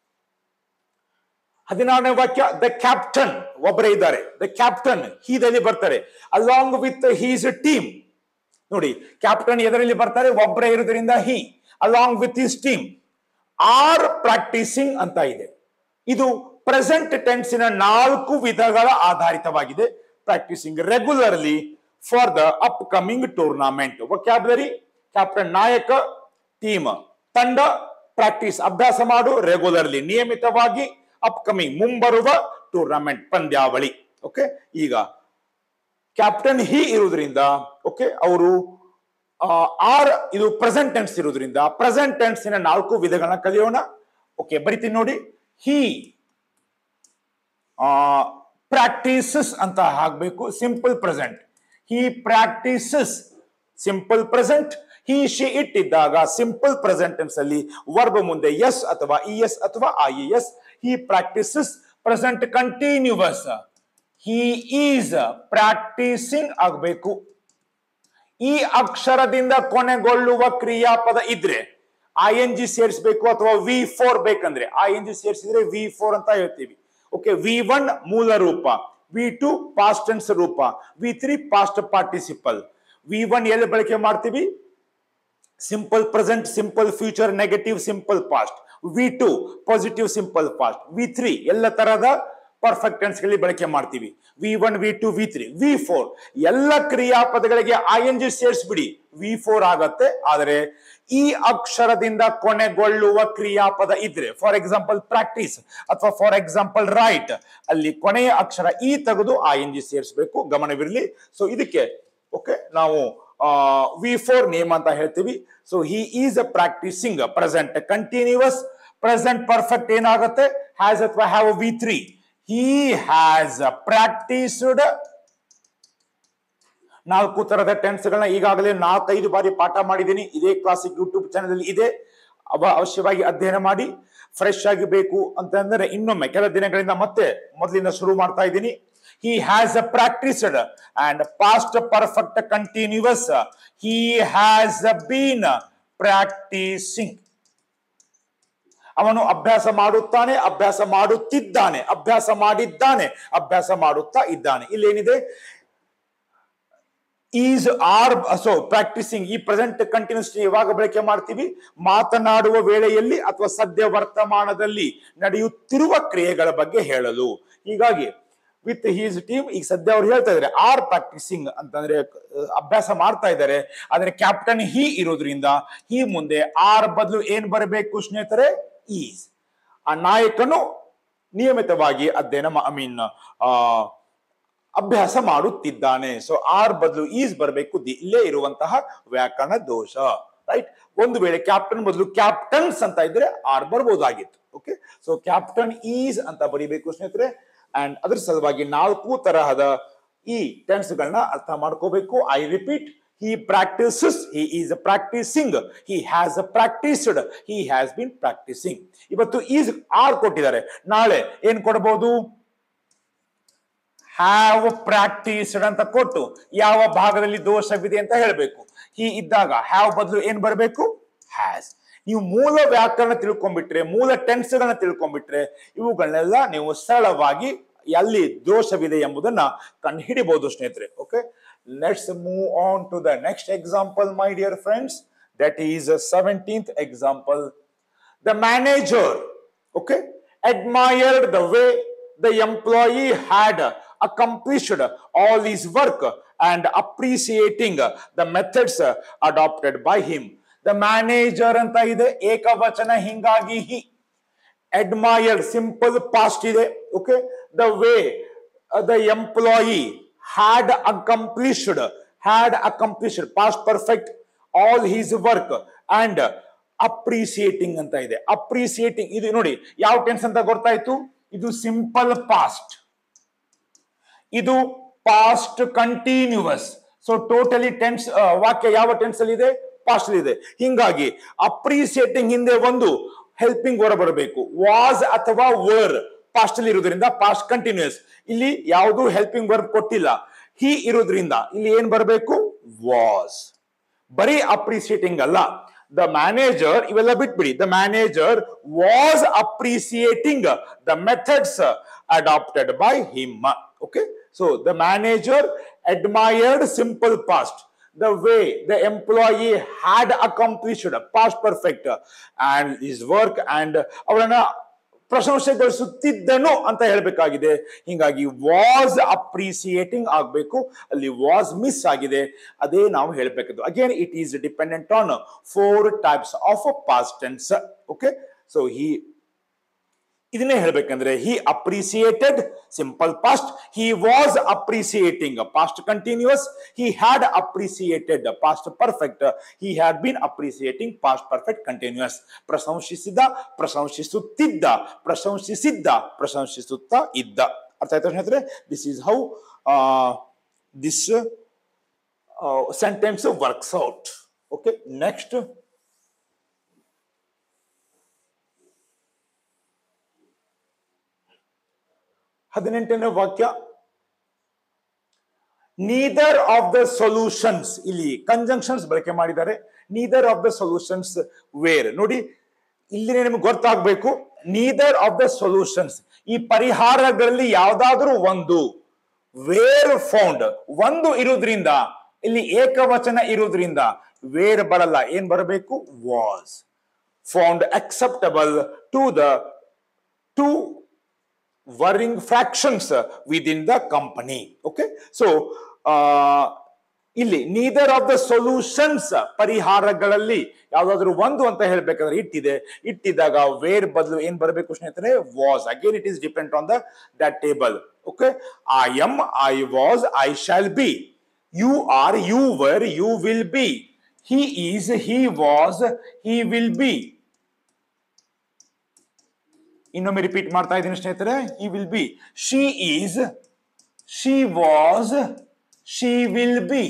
ಹದಿನಾರನೇ ವಾಕ್ಯ ದ ಕ್ಯಾಪ್ಟನ್ ಒಬ್ಬರೇ ಇದ್ದಾರೆ ದ ಕ್ಯಾಪ್ಟನ್ ಹೀದಲ್ಲಿ ಬರ್ತಾರೆ ಅಲಾಂಗ್ ವಿತ್ ಹೀಸ್ ಟೀಮ್ ನೋಡಿ ಕ್ಯಾಪ್ಟನ್ ಎದರಲ್ಲಿ ಬರ್ತಾರೆ ಒಬ್ಬರೇ ಇರೋದ್ರಿಂದ he along with his team are practicing ಅಂತ ಇದೆ ಇದು ಪ್ರೆಸೆಂಟ್ ಟೆನ್ಸಿನ ನಾಲ್ಕು ವಿಧಗಳ ಆಧಾರಿತವಾಗಿದೆ practicing regularly for the upcoming tournament vocabulary captain ನಾಯಕ ಟೀಮ್ ತಂಡ ಪ್ರಾಕ್ಟೀಸ್ ಅಭ್ಯಾಸ ಮಾಡು ರೆಗ್ಯುಲರ್ಲಿ ನಿಯಮಿತವಾಗಿ ಅಪ್ಕಮಿಂಗ್ ಮುಂಬರುವ ಟೂರ್ನಮೆಂಟ್ ಪಂದ್ಯಾವಳಿ ಓಕೆ ಈಗ ಕ್ಯಾಪ್ಟನ್ ಹಿ ಇರುವುದರಿಂದ ಓಕೆ ಅವರು ಆರ್ ಇದು ಪ್ರೆಸೆಂಟ್ ಟೆನ್ಸ್ ಇರುವುದರಿಂದ ಪ್ರೆಸೆಂಟ್ ಟೆನ್ಸಿನ ನಾಲ್ಕು ವಿಧಗಳನ್ನ ಕಲಿಯೋಣ ಓಕೆ ಬರಿತೀನಿ ನೋಡಿ ಹಿ ಪ್ರಾಕ್ಟೀಸಸ್ ಅಂತ ಹಾಕ್ಬೇಕು simple present he practices simple present he she it ಇದ್ದಾಗ ಸಿಂಪಲ್ ಪ್ರೆಸೆಂಟ್ ಟೆನ್ಸ್ ಅಲ್ಲಿ ವರ್ಬ್ ಮುಂದೆ ಎಸ್ ಅಥವಾ ಇ ಎಸ್ ಅಥವಾ I E S he practices present continuous he is practicing ಆಗಬೇಕು ಈ ಅಕ್ಷರದಿಂದ ಕೊನೆಗೊಳ್ಳುವ ಕ್ರಿಯಾಪದ ಇದ್ರೆ ಐ ಎನ್ ಜಿ ಸೇರಿಸಬೇಕು ಅಥವಾ ವಿ ಫೋರ್ ಬೇಕಂದ್ರೆ ಐ ಎನ್ ಜಿ ಸೇರಿಸಿದ್ರೆ ವಿ ಫೋರ್ ಅಂತ ಹೇಳ್ತೀವಿ ಓಕೆ ವಿ ಒನ್ ಮೂಲ ರೂಪ ವಿ ಟು ಪಾಸ್ಟ್ ಟೆನ್ಸ್ ರೂಪ V three past participle V one ಎಲ್ಲಿ ಬಳಕೆ ಮಾಡ್ತೀವಿ simple present simple future negative simple past V two positive simple past V three ಎಲ್ಲ ತರಹದ ಪರ್ಫೆಕ್ಟ್ ಟೆನ್ಸ್ ಗಳಲ್ಲಿ ಬಳಕೆ ಮಾಡ್ತೀವಿ V one V two V three V four ಎಲ್ಲ ಕ್ರಿಯಾಪದಗಳಿಗೆ ಐ ಎನ್ ಜಿ ಸೇರಿಸ್ಬಿಡಿ ವಿ ಫೋರ್ ಆಗತ್ತೆ ಆದರೆ ಈ ಅಕ್ಷರದಿಂದ ಕೊನೆಗೊಳ್ಳುವ ಕ್ರಿಯಾಪದ ಇದ್ರೆ ಫಾರ್ ಎಕ್ಸಾಂಪಲ್ ಪ್ರಾಕ್ಟೀಸ್ ಅಥವಾ ಫಾರ್ ಎಕ್ಸಾಂಪಲ್ ರೈಟ್ ಅಲ್ಲಿ ಕೊನೆಯ ಅಕ್ಷರ ಈ ತೆಗೆದು ಐ ಎನ್ ಜಿ ಸೇರಿಸಬೇಕು ಗಮನವಿರಲಿ ಸೊ ಇದಕ್ಕೆ ಓಕೆ ನಾವು ವಿ ಫೋರ್ ನೇಮ್ ಅಂತ ಹೇಳ್ತೀವಿ so he is uh practicing present continuous present perfect ಏನಾಗುತ್ತೆ ಹ್ಯಾಸ್ ಅಥವಾ have V three he has practiced ನಾಲ್ಕು ತರದ ಟೆನ್ಸ್ ಗಳನ್ನ ಈಗಾಗಲೇ ನಾಲ್ಕೈದು ಬಾರಿ ಪಾಠ ಮಾಡಿದ್ದೀನಿ ಇದೇ ಕ್ಲಾಸಿಕ್ ಯೂಟ್ಯೂಬ್ ಚಾನಲ್ ಅಲ್ಲಿ ಇದೆ ಅವ ಅವಶ್ಯವಾಗಿ ಅಧ್ಯಯನ ಮಾಡಿ ಫ್ರೆಶ್ ಆಗಿ ಬೇಕು ಅಂತಂದ್ರೆ ಇನ್ನೊಮ್ಮೆ ಕೆಲ ದಿನಗಳಿಂದ ಮತ್ತೆ ಮೊದಲಿಂದ ಶುರು ಮಾಡ್ತಾ ಇದ್ದೀನಿ he has practiced and past perfect continuous he has been practicing ಅವನು ಅಭ್ಯಾಸ ಮಾಡುತ್ತಾನೆ ಅಭ್ಯಾಸ ಮಾಡುತ್ತಿದ್ದಾನೆ ಅಭ್ಯಾಸ ಮಾಡಿದ್ದಾನೆ ಅಭ್ಯಾಸ ಮಾಡುತ್ತಾ ಇದ್ದಾನೆ ಇಲ್ಲೇನಿದೆ ಈಸ್ ಆರ್ ಸೊ ಪ್ರಾಕ್ಟೀಸಿಂಗ್ ಈ ಪ್ರೆಸೆಂಟ್ ಕಂಟಿನ್ಯೂಸ್ ಯಾವಾಗ ಬಳಕೆ ಮಾಡ್ತೀವಿ ಮಾತನಾಡುವ ವೇಳೆಯಲ್ಲಿ ಅಥವಾ ಸದ್ಯ ವರ್ತಮಾನದಲ್ಲಿ ನಡೆಯುತ್ತಿರುವ ಕ್ರಿಯೆಗಳ ಬಗ್ಗೆ ಹೇಳಲು ಹೀಗಾಗಿ ವಿತ್ ಹೀಸ್ ಟೀಮ್ ಈಗ ಸದ್ಯ ಅವ್ರು ಹೇಳ್ತಾ ಇದಾರೆ ಆರ್ ಪ್ರಾಕ್ಟೀಸಿಂಗ್ ಅಂತಂದ್ರೆ ಅಹ್, ಅಭ್ಯಾಸ ಮಾಡ್ತಾ ಇದ್ದಾರೆ ಆದ್ರೆ ಕ್ಯಾಪ್ಟನ್ ಹಿ ಇರೋದ್ರಿಂದ ಹಿ ಮುಂದೆ ಆರ್ ಬದಲು ಏನ್ ಬರಬೇಕು ಸ್ನೇಹಿತರೆ ಈಸ್ ಆ ನಾಯಕನು ನಿಯಮಿತವಾಗಿ ಅಧ್ಯಯನ ಐ ಮೀನ್ ಅಭ್ಯಾಸ ಮಾಡುತ್ತಿದ್ದಾನೆ ಸೊ ಆರ್ ಬದಲು ಈಸ್ ಬರಬೇಕು ಇಲ್ಲೇ ಇರುವಂತಹ ವ್ಯಾಕರಣ ದೋಷ ರೈಟ್ ಒಂದು ವೇಳೆ ಕ್ಯಾಪ್ಟನ್ ಬದಲು ಕ್ಯಾಪ್ಟನ್ಸ್ ಅಂತ ಇದ್ರೆ ಆರ್ ಬರ್ಬೋದಾಗಿತ್ತು ಓಕೆ ಸೊ ಕ್ಯಾಪ್ಟನ್ ಈಸ್ ಅಂತ ಬರೀಬೇಕು ಸ್ನೇಹಿತರೆ ಅಂಡ್ ಅದ್ರ ಸಲುವಾಗಿ ನಾಲ್ಕು ತರಹದ ಈ ಟೆನ್ಸ್ ಗಳನ್ನ ಅರ್ಥ ಮಾಡ್ಕೋಬೇಕು I repeat he practices he is practicing he has practiced he has been practicing ಇವತ್ತು ಈಸ್ ಆರ್ ಕೊಟ್ಟಿದ್ದಾರೆ ನಾಳೆ ಏನ್ ಕೊಡಬಹುದು ಹ್ಯಾವ್ ಪ್ರಾಕ್ಟೀಸ್ಡ್ ಅಂತ ಕೊಟ್ಟು ಯಾವ ಭಾಗದಲ್ಲಿ ದೋಷವಿದೆ ಅಂತ ಹೇಳಬೇಕು ಹಿ ಇದ್ದಾಗ ಹ್ಯಾವ್ ಬದಲು ಏನ್ ಬರಬೇಕು ಹ್ಯಾಸ್ ನೀವು ಮೂಲ ವ್ಯಾಕರಣ ತಿಳ್ಕೊಂಡ್ಬಿಟ್ರೆ ಮೂಲ ಟೆನ್ಸ್ ಗಳನ್ನ ತಿಳ್ಕೊಂಡ್ಬಿಟ್ರೆ ಇವುಗಳನ್ನೆಲ್ಲ ನೀವು ಸರಳವಾಗಿ ಎಲ್ಲಿ ದೋಷವಿದೆ ಎಂಬುದನ್ನ ಕಂಡು ಹಿಡಿಬಹುದು ಸ್ನೇಹಿತರೆ okay let's move on to the next example my dear friends that is seventeenth example the manager okay admired the way the employee had accomplished all his work and appreciating the methods adopted by him the manager ಅಂತ ಇದೆ ಏಕವಚನ ಹಿಂಗಾಗಿ he admired simple past ಇದೆ okay the way uh, the employee had accomplished had accomplished past perfect all his work and appreciating ಅಂತ ಇದೆ appreciating ಇದು ನೋಡಿ ಯಾವ ಟೆನ್ಸ್ ಅಂತ ಗೊತ್ತಾಯ್ತು ಇದು ಸಿಂಪಲ್ ಪಾಸ್ಟ್ ಇದು past continuous so totally tense ವಾಕ್ಯ ಯಾವ ಟೆನ್ಸ್ ಅಲ್ಲಿ ಇದೆ ಪಾಸ್ಟ್ ಇದೆ ಹಿಂಗಾಗಿ ಅಪ್ರಿಸಿಯೇಟಿಂಗ್ ಹಿಂದೆ ಒಂದು ಹೆಲ್ಪಿಂಗ್ ವರ್ ಬರಬೇಕು ವಾಸ್ ಅಥವಾ ವರ್ ಪಾಸ್ಟ್ ಅಲ್ಲಿ ಇರೋದ್ರಿಂದ ಪಾಸ್ಟ್ ಕಂಟಿನ್ಯೂಸ್ ಇಲ್ಲಿ ಯಾವುದು ಹೆಲ್ಪಿಂಗ್ ವರ್ಬ್ ಕೊಟ್ಟಿಲ್ಲ ಹಿ ಇರೋದ್ರಿಂದ ಇಲ್ಲಿ ಏನ್ ಬರಬೇಕು ವಾಸ್ ಬರೀ ಅಪ್ರಿಸಿಯೇಟಿಂಗ್ ಅಲ್ಲ ದ ಮ್ಯಾನೇಜರ್ ಇವೆಲ್ಲ ಬಿಟ್ಬಿಡಿ the manager was appreciating the methods adapted by him okay so the manager admired simple past the way the employee had accomplished past perfect and his work and ಅವರನ್ನ ಪ್ರಶಂಸೆಗೊಳಿಸುತ್ತಿದ್ದನು ಅಂತ ಹೇಳಬೇಕಾಗಿದೆ ಹಿಂಗಾಗಿ was appreciating ಆಗಬೇಕು ಅಲ್ಲಿ was miss ಆಗಿದೆ ಅದೇ ನಾವು ಹೇಳಬೇಕದು again it is dependent on four types of past tense okay so he ಇದನ್ನೇ ಹೇಳ್ಬೇಕಂದ್ರೆ he appreciated simple past he was appreciating past continuous he had appreciated past perfect he had been appreciating past perfect continuous ಪ್ರಶಂಸಿಸಿದ ಪ್ರಶಂಸಿಸುತ್ತಿದ್ದ ಪ್ರಶಂಸಿಸಿದ್ದ ಪ್ರಶಂಸಿಸುತ್ತಾ ಇದ್ದ ಅರ್ಥ ಆಯ್ತಾ ಸ್ನೇಹಿತರೆ this is how this sentence works out okay next ಹದಿನೆಂಟನೇ ವಾಕ್ಯ ನೀದರ್ ಆಫ್ ದ ಸೊಲ್ಯೂಷನ್ಸ್ ಇಲ್ಲಿ ಕಂಜಂಕ್ಷನ್ಸ್ ಬಳಕೆ ಮಾಡಿದ್ದಾರೆ neither of the solutions were ನೋಡಿ ಇಲ್ಲಿ ನಿಮ್ಗೆ ಗೊತ್ತಾಗಬೇಕು ನೀದರ್ ಆಫ್ ದ ಸೊಲ್ಯೂಷನ್ಸ್ ಈ ಪರಿಹಾರಗಳಲ್ಲಿ ಯಾವ್ದಾದ್ರೂ ಒಂದು ವೇರ್ ಫೌಂಡ್ ಒಂದು ಇರುವುದ್ರಿಂದ ಇಲ್ಲಿ ಏಕವಚನ ಇರುವುದ್ರಿಂದ ವೇರ್ ಬರಲ್ಲ ಏನ್ ಬರಬೇಕು was found acceptable to the to worrying fractions within the company okay so uh, ಇಲ್ಲಿ ನೀದರ್ ಆಫ್ ದ ಸೊಲ್ಯೂಷನ್ಸ್ ಪರಿಹಾರಗಳಲ್ಲಿ ಯಾವ್ದಾದ್ರು ಒಂದು ಅಂತ ಹೇಳ್ಬೇಕಾದ್ರೆ ಇಟ್ಟಿದೆ ಇಟ್ಟಿದಾಗ ವೇರ್ ಬದಲು ಏನ್ ಬರಬೇಕು ಸ್ನೇಹಿತರೆ was again it is depend on the that table okay I am I was I shall be you are you were you will be he is he was he will be ಇನ್ನೊಮ್ಮೆ repeat ಮಾಡ್ತಾ ಇದ್ದೀನಿ ಸ್ನೇಹಿತರೆ he will be she is she was she will be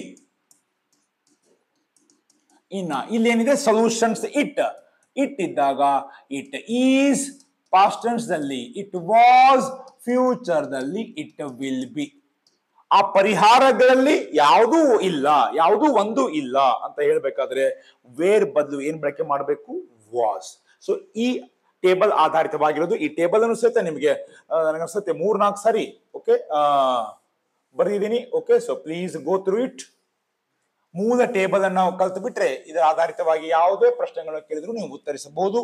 ಇನ್ನ ಇಲ್ಲೇನಿದೆ solutions it it ಇದ್ದಾಗ it is past tense ದಲ್ಲಿ it was future ದಲ್ಲಿ it will be ಆ ಪರಿಹಾರಗಳಲ್ಲಿ ಯಾವುದೂ ಇಲ್ಲ ಯಾವುದೂ ಒಂದು ಇಲ್ಲ ಅಂತ ಹೇಳ್ಬೇಕಾದ್ರೆ ವೇರ್ ಬದಲು ಏನ್ ಬಳಕೆ ಮಾಡಬೇಕು ವಾಸ್ ಸೊ ಈ ಟೇಬಲ್ ಆಧಾರಿತವಾಗಿರೋದು ಈ ಟೇಬಲ್ ಅನ್ನು ಸಹಿತ ನಿಮಗೆ ನನಗನ್ಸುತ್ತೆ ಮೂರ್ನಾಲ್ಕು ಸಾರಿ ಓಕೆ ಬರೆದಿದ್ದೀನಿ okay so please go through it ಮೂಲ ಟೇಬಲ್ ಅನ್ನು ನಾವು ಕಲ್ತು ಬಿಟ್ರೆ ಇದರ ಆಧಾರಿತವಾಗಿ ಯಾವುದೇ ಪ್ರಶ್ನೆಗಳನ್ನು ಕೇಳಿದ್ರು ನೀವು ಉತ್ತರಿಸಬಹುದು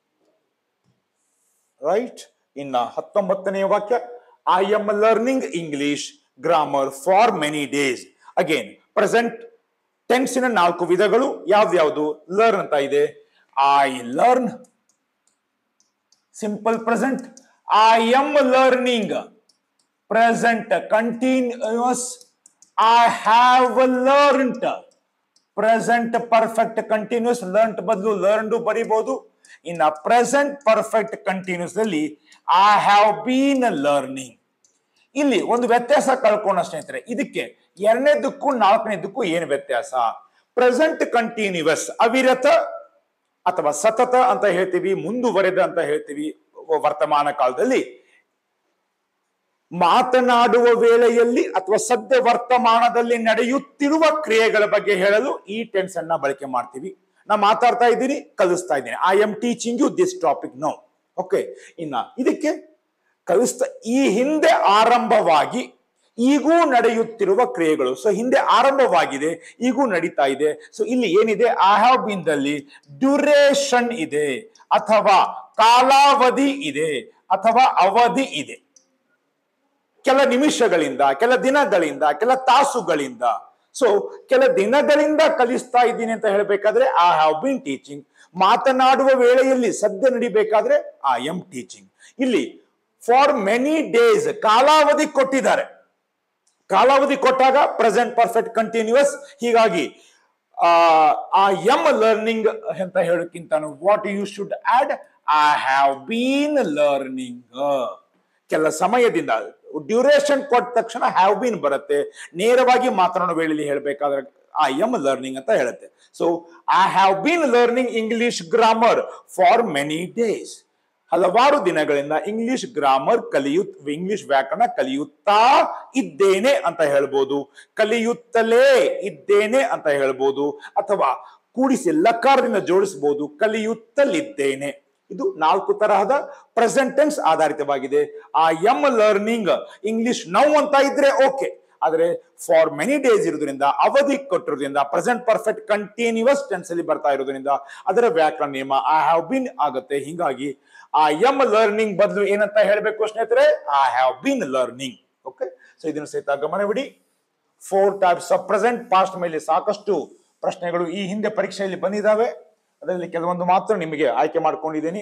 ರೈಟ್ ಇನ್ನ ಹತ್ತೊಂಬತ್ತನೇ ವಾಕ್ಯ I am learning English grammar for many days again present ಟೆನ್ಸಿನ ನಾಲ್ಕು ವಿಧಗಳು ಯಾವ್ದ್ಯಾವ್ದು ಲರ್ನ್ ಅಂತ ಇದೆ I learn simple present I am learning present continuous I have learned present perfect continuous learnt ಬದಲು ಲರ್ನ್ಡ್ ಬರಿಬಹುದು ಇನ್ನ ಪ್ರೆಸೆಂಟ್ ಪರ್ಫೆಕ್ಟ್ ಕಂಟಿನ್ಯೂಸ್ ಅಲ್ಲಿ ಐ ಹ್ಯಾವ್ ಬೀನ್ ಲರ್ನಿಂಗ್ ಇಲ್ಲಿ ಒಂದು ವ್ಯತ್ಯಾಸ ಕಳ್ಕೊಂಡ ಸ್ನೇಹಿತರೆ ಇದಕ್ಕೆ ಎರಡನೇದಕ್ಕೂ ನಾಲ್ಕನೇದಕ್ಕೂ ಏನು ವ್ಯತ್ಯಾಸ ಪ್ರೆಸೆಂಟ್ ಕಂಟಿನ್ಯೂಸ್ ಅವಿರತ ಅಥವಾ ಸತತ ಅಂತ ಹೇಳ್ತೀವಿ ಮುಂದುವರೆದ ಅಂತ ಹೇಳ್ತೀವಿ ವರ್ತಮಾನ ಕಾಲದಲ್ಲಿ ಮಾತನಾಡುವ ವೇಳೆಯಲ್ಲಿ ಅಥವಾ ಸದ್ಯ ವರ್ತಮಾನದಲ್ಲಿ ನಡೆಯುತ್ತಿರುವ ಕ್ರಿಯೆಗಳ ಬಗ್ಗೆ ಹೇಳಲು ಈ ಟೆನ್ಸ್ ಅನ್ನ ಬಳಕೆ ಮಾಡ್ತೀವಿ ನಾ ಮಾತಾಡ್ತಾ ಇದ್ದೀನಿ ಕಲಿಸ್ತಾ ಇದ್ದೀನಿ I am teaching you this topic no okay ಇನ್ನ ಇದಕ್ಕೆ ಕಲಿಸ್ತಾ ಈ ಹಿಂದೆ ಆರಂಭವಾಗಿ ಈಗೂ ನಡೆಯುತ್ತಿರುವ ಕ್ರಿಯೆಗಳು ಸೊ ಹಿಂದೆ ಆರಂಭವಾಗಿದೆ ಈಗೂ ನಡೀತಾ ಇದೆ ಸೊ ಇಲ್ಲಿ ಏನಿದೆ ಐ ಹ್ಯಾವ್ ಬಿನ್ ದಲ್ಲಿ ಡ್ಯೂರೇಷನ್ ಇದೆ ಅಥವಾ ಕಾಲಾವಧಿ ಇದೆ ಅಥವಾ ಅವಧಿ ಇದೆ ಕೆಲ ನಿಮಿಷಗಳಿಂದ ಕೆಲ ದಿನಗಳಿಂದ ಕೆಲ ತಾಸುಗಳಿಂದ ಸೊ ಕೆಲ ದಿನಗಳಿಂದ ಕಲಿಸ್ತಾ ಇದ್ದೀನಿ ಅಂತ ಹೇಳಬೇಕಾದ್ರೆ ಐ ಹ್ಯಾವ್ ಬಿನ್ ಟೀಚಿಂಗ್ ಮಾತನಾಡುವ ವೇಳೆಯಲ್ಲಿ ಸದ್ಯ ನಡಿಬೇಕಾದ್ರೆ ಐ ಎಂ ಟೀಚಿಂಗ್ ಇಲ್ಲಿ ಫಾರ್ ಮೆನಿ ಡೇಸ್ ಕಾಲಾವಧಿ ಕೊಟ್ಟಿದ್ದಾರೆ ಕಾಲಾವಧಿ ಕೊಟ್ಟಾಗ ಪ್ರೆಸೆಂಟ್ ಪರ್ಫೆಕ್ಟ್ ಕಂಟಿನ್ಯೂಸ್ ಹೀಗಾಗಿ ಆ ಎಂ ಲರ್ನಿಂಗ್ ಅಂತ ಹೇಳೋಕ್ಕಿಂತ what you should add I have been learning ಕೆಲ ಸಮಯದಿಂದ ಡ್ಯೂರೇಷನ್ ಕೊಟ್ಟ ತಕ್ಷಣ ಹ್ಯಾವ್ ಬೀನ್ ಬರುತ್ತೆ ನೇರವಾಗಿ ಮಾತನಾಡೋ ವೇಳೆಯಲ್ಲಿ ಹೇಳಬೇಕಾದ್ರೆ ಐ ಎಮ್ ಲರ್ನಿಂಗ್ ಅಂತ ಹೇಳುತ್ತೆ so I have been learning English grammar for many days ಹಲವಾರು ದಿನಗಳಿಂದ ಇಂಗ್ಲಿಷ್ ಗ್ರಾಮರ್ ಕಲಿಯುತ್ ಇಂಗ್ಲಿಷ್ ವ್ಯಾಕರಣ ಕಲಿಯುತ್ತಾ ಇದ್ದೇನೆ ಅಂತ ಹೇಳ್ಬೋದು ಕಲಿಯುತ್ತಲೇ ಇದ್ದೇನೆ ಅಂತ ಹೇಳ್ಬೋದು ಅಥವಾ ಕೂಡಿಸಿ ಲಕಾರದಿಂದ ಜೋಡಿಸಬಹುದು ಕಲಿಯುತ್ತಲಿದ್ದೇನೆ ಇದು ನಾಲ್ಕು ತರಹದ ಪ್ರೆಸೆಂಟ್ ಟೆನ್ಸ್ ಆಧಾರಿತವಾಗಿದೆ ಆ ಎಂ ಲರ್ನಿಂಗ್ ಇಂಗ್ಲಿಷ್ ನೌ ಅಂತ ಇದ್ರೆ ಓಕೆ ಆದ್ರೆ ಫಾರ್ ಮೆನಿ ಡೇಸ್ ಇರೋದ್ರಿಂದ ಅವಧಿ ಕೊಟ್ಟಿರೋದ್ರಿಂದ ಪ್ರೆಸೆಂಟ್ ಪರ್ಫೆಕ್ಟ್ ಕಂಟಿನ್ಯೂಸ್ ಟೆನ್ಸ್ ಅಲ್ಲಿ ಬರ್ತಾ ಇರೋದ್ರಿಂದ ಅದರ ವ್ಯಾಕರಣ ನಿಯಮ ಐ ಹ್ಯಾವ್ ಬಿನ್ ಆಗುತ್ತೆ ಹಿಂಗಾಗಿ ಆ ಎಂ ಲರ್ನಿಂಗ್ ಬದಲು ಏನಂತ ಹೇಳಬೇಕು ಸ್ನೇಹಿತರೆ I have been learning okay so ಇದನ್ನು ಸಹಿತ ಗಮನವಿಡಿ four types of present past ಮೇಲೆ ಸಾಕಷ್ಟು ಪ್ರಶ್ನೆಗಳು ಈ ಹಿಂದೆ ಪರೀಕ್ಷೆಯಲ್ಲಿ ಬಂದಿದ್ದಾವೆ ಅದರಲ್ಲಿ ಕೆಲವೊಂದು ಮಾತ್ರ ನಿಮಗೆ ಆಯ್ಕೆ ಮಾಡ್ಕೊಂಡಿದ್ದೀನಿ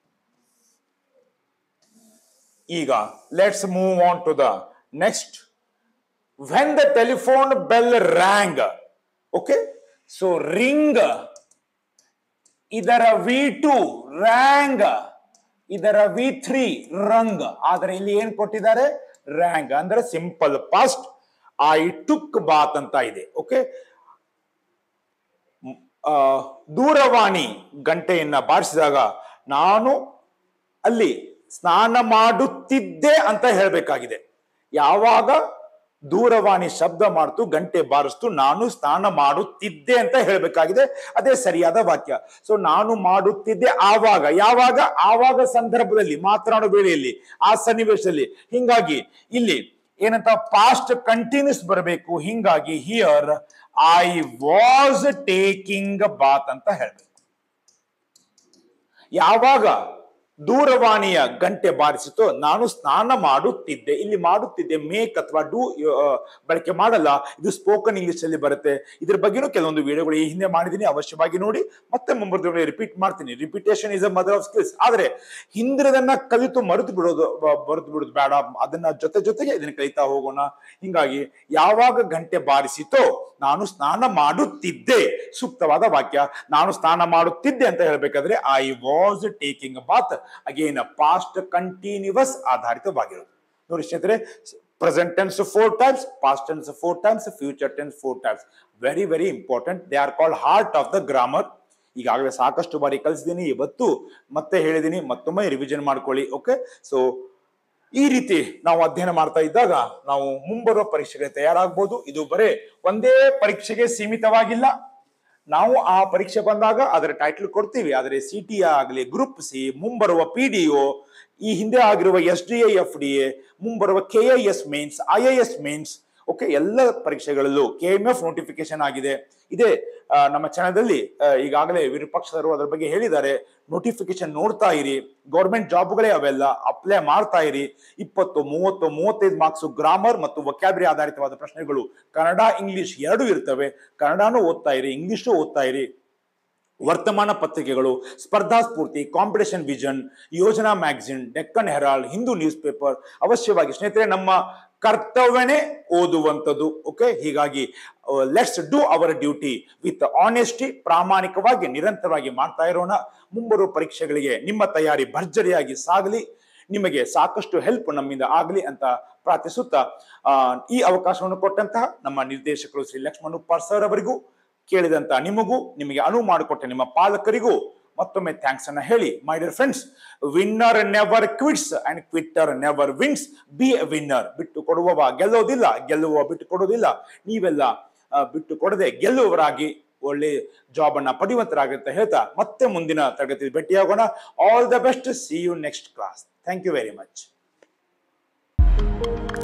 ಈಗ let's move on to the next when the telephone bell rang okay so ring ಇದರ ವಿ ಟು ರ್ಯಾಂಗ್ ಇದರ ವಿ ತ್ರೀ ರಂಗ್ ಆದರೆ ಇಲ್ಲಿ ಏನ್ ಕೊಟ್ಟಿದ್ದಾರೆ ರ್ಯಾಂಗ್ ಅಂದ್ರೆ simple past I took bath ಅಂತ ಇದೆ ಓಕೆ ಆ, ದೂರವಾಣಿ ಗಂಟೆಯನ್ನ ಬಾರಿಸಿದಾಗ ನಾನು ಅಲ್ಲಿ ಸ್ನಾನ ಮಾಡುತ್ತಿದ್ದೆ ಅಂತ ಹೇಳಬೇಕಾಗಿದೆ ಯಾವಾಗ ದೂರವಾಣಿ ಶಬ್ದ ಮಾಡ್ತು ಗಂಟೆ ಬಾರಿಸ್ತು ನಾನು ಸ್ನಾನ ಮಾಡುತ್ತಿದ್ದೆ ಅಂತ ಹೇಳಬೇಕಾಗಿದೆ ಅದೇ ಸರಿಯಾದ ವಾಕ್ಯ ಸೊ ನಾನು ಮಾಡುತ್ತಿದ್ದೆ ಆವಾಗ ಯಾವಾಗ ಆವಾಗ ಸಂದರ್ಭದಲ್ಲಿ ಮಾತನಾಡೋ ವೇಳೆಯಲ್ಲಿ ಆ ಸನ್ನಿವೇಶದಲ್ಲಿ ಹಿಂಗಾಗಿ ಇಲ್ಲಿ ಏನಂತ ಪಾಸ್ಟ್ ಕಂಟಿನ್ಯೂಸ್ ಬರಬೇಕು ಹಿಂಗಾಗಿ here I was taking bath ಅಂತ ಹೇಳ್ಬೇಕು ಯಾವಾಗ ದೂರವಾಣಿಯ ಗಂಟೆ ಬಾರಿಸಿತು ನಾನು ಸ್ನಾನ ಮಾಡುತ್ತಿದ್ದೆ ಇಲ್ಲಿ ಮಾಡುತ್ತಿದ್ದೆ ಮೇಕ್ ಅಥವಾ ಡೂ ಬಳಕೆ ಮಾಡಲ್ಲ ಇದು ಸ್ಪೋಕನ್ ಇಂಗ್ಲಿಷ್ ಅಲ್ಲಿ ಬರುತ್ತೆ ಇದ್ರ ಬಗ್ಗೆನೂ ಕೆಲವೊಂದು ವಿಡಿಯೋಗಳು ಈ ಹಿಂದೆ ಮಾಡಿದ್ದೀನಿ ಅವಶ್ಯವಾಗಿ ನೋಡಿ ಮತ್ತೆ ಮುಂಬರುವ ರಿಪೀಟ್ ಮಾಡ್ತೀನಿ repetition is a mother of skills ಆದ್ರೆ ಹಿಂದಿನದನ್ನ ಕಲಿತು ಮರೆತು ಬಿಡೋದು ಬ- ಮರೆತು ಬಿಡೋದು ಬೇಡ ಅದನ್ನ ಜೊತೆ ಜೊತೆಗೆ ಇದನ್ನ ಕಲಿತಾ ಹೋಗೋಣ ಹಿಂಗಾಗಿ ಯಾವಾಗ ಗಂಟೆ ಬಾರಿಸಿತೋ ನಾನು ಸ್ನಾನ ಮಾಡುತ್ತಿದ್ದೆ ಸೂಕ್ತವಾದ ವಾಕ್ಯ ನಾನು ಸ್ನಾನ ಮಾಡುತ್ತಿದ್ದೆ ಅಂತ ಹೇಳ್ಬೇಕಾದ್ರೆ I was taking bath again past continuous ಆಧಾರಿತವಾಗಿರೋದು ನೋಡಿ ಸ್ನೇಹಿತರೆ present tense four times past tense four times future tense four times very very important they are called heart of the grammar ಈಗಾಗಲೇ ಸಾಕಷ್ಟು ಬಾರಿ ಕಲಿಸಿದ್ದೀನಿ ಇವತ್ತು ಮತ್ತೆ ಹೇಳಿದ್ದೀನಿ ಮತ್ತೊಮ್ಮೆ ರಿವಿಷನ್ ಮಾಡ್ಕೊಳ್ಳಿ ಓಕೆ ಸೊ ಈ ರೀತಿ ನಾವು ಅಧ್ಯಯನ ಮಾಡ್ತಾ ಇದ್ದಾಗ ನಾವು ಮುಂಬರುವ ಪರೀಕ್ಷೆಗೆ ತಯಾರಾಗಬಹುದು ಇದು ಬರೇ ಒಂದೇ ಪರೀಕ್ಷೆಗೆ ಸೀಮಿತವಾಗಿಲ್ಲ ನಾವು ಆ ಪರೀಕ್ಷೆ ಬಂದಾಗ ಅದರ ಟೈಟಲ್ ಕೊಡ್ತೀವಿ ಆದರೆ ಸಿ ಟಿ ಆಗಲಿ ಗ್ರೂಪ್ ಸಿ ಮುಂಬರುವ ಪಿ ಡಿ ಒ ಈ ಹಿಂದೆ ಆಗಿರುವ S D A F D A ಮುಂಬರುವ K I S mains I A S mains okay ಎಲ್ಲ ಪರೀಕ್ಷೆಗಳಲ್ಲೂ ಕೆ ಎಂ ಎಫ್ ನೋಟಿಫಿಕೇಶನ್ ಆಗಿದೆ ಇದೇ ಆ, ನಮ್ಮ ಚಾನಲ್ದಲ್ಲಿ ಈಗಾಗಲೇ ವಿರೂಪಾಕ್ಷರು ಅದರ ಬಗ್ಗೆ ಹೇಳಿದ್ದಾರೆ ನೋಟಿಫಿಕೇಶನ್ ನೋಡ್ತಾ ಇರಿ ಗೌರ್ಮೆಂಟ್ ಜಾಬ್ಗಳೇ ಅವೆಲ್ಲ ಅಪ್ಲೈ ಮಾಡ್ತಾ ಇರಿ ಇಪ್ಪತ್ತು ಮೂವತ್ತು ಮೂವತ್ತೈದು ಮಾರ್ಕ್ಸ್ ಗ್ರಾಮರ್ ಮತ್ತು ವೊಕ್ಯಾಬ್ರಿ ಆಧಾರಿತವಾದ ಪ್ರಶ್ನೆಗಳು ಕನ್ನಡ ಇಂಗ್ಲಿಷ್ ಎರಡೂ ಇರ್ತವೆ ಕನ್ನಡನೂ ಓದ್ತಾ ಇರಿ ಇಂಗ್ಲಿಷು ಓದ್ತಾ ಇರಿ ವರ್ತಮಾನ ಪತ್ರಿಕೆಗಳು Spardha Spoorthi Competition Vision Yojana magazine Deccan Herald Hindu newspaper ಅವಶ್ಯವಾಗಿ ಸ್ನೇಹಿತರೆ ನಮ್ಮ ಕರ್ತವ್ಯನೇ ಓದುವಂಥದ್ದು ಓಕೆ ಹೀಗಾಗಿ let's do our duty with honesty ಪ್ರಾಮಾಣಿಕವಾಗಿ ನಿರಂತರವಾಗಿ ಮಾಡ್ತಾ ಇರೋಣ ಮುಂಬರುವ ಪರೀಕ್ಷೆಗಳಿಗೆ ನಿಮ್ಮ ತಯಾರಿ ಭರ್ಜರಿಯಾಗಿ ಸಾಗಲಿ ನಿಮಗೆ ಸಾಕಷ್ಟು ಹೆಲ್ಪ್ ನಮ್ಮಿಂದ ಆಗಲಿ ಅಂತ ಪ್ರಾರ್ಥಿಸುತ್ತಾ ಆ, ಈ ಅವಕಾಶವನ್ನು ಕೊಟ್ಟಂತಹ ನಮ್ಮ ನಿರ್ದೇಶಕರು ಶ್ರೀ ಲಕ್ಷ್ಮಣ್ ಉಪ್ಪಾರ್ ಸರ್ ಅವರಿಗೂ ಕೇಳಿದಂತ ನಿಮಗೂ ನಿಮಗೆ ಅನುವು ಮಾಡಿಕೊಟ್ಟ ನಿಮ್ಮ ಪಾಲಕರಿಗೂ ಮತ್ತೊಮ್ಮೆ ಥ್ಯಾಂಕ್ಸ್ ಅನ್ನ ಹೇಳಿ my dear friends winner never quits and quitter never wins be a winner ಬಿಟ್ಟು ಕೊಡುವವ ಗೆಲ್ಲೋದಿಲ್ಲ ಗೆಲ್ಲುವ ಬಿಟ್ಟು ಕೊಡೋದಿಲ್ಲ ನೀವೆಲ್ಲ ಆ, ಬಿಟ್ಟು ಕೊಡದೆ ಗೆಲ್ಲುವವರಾಗಿ ಒಳ್ಳೆ ಜಾಬ್ ಅನ್ನ ಪಡೆಯುವಂತರಾಗಿ ಅಂತ ಹೇಳ್ತಾ ಮತ್ತೆ ಮುಂದಿನ ತರಗತಿ ಭೇಟಿಯಾಗೋಣ all the best see you next class thank you very much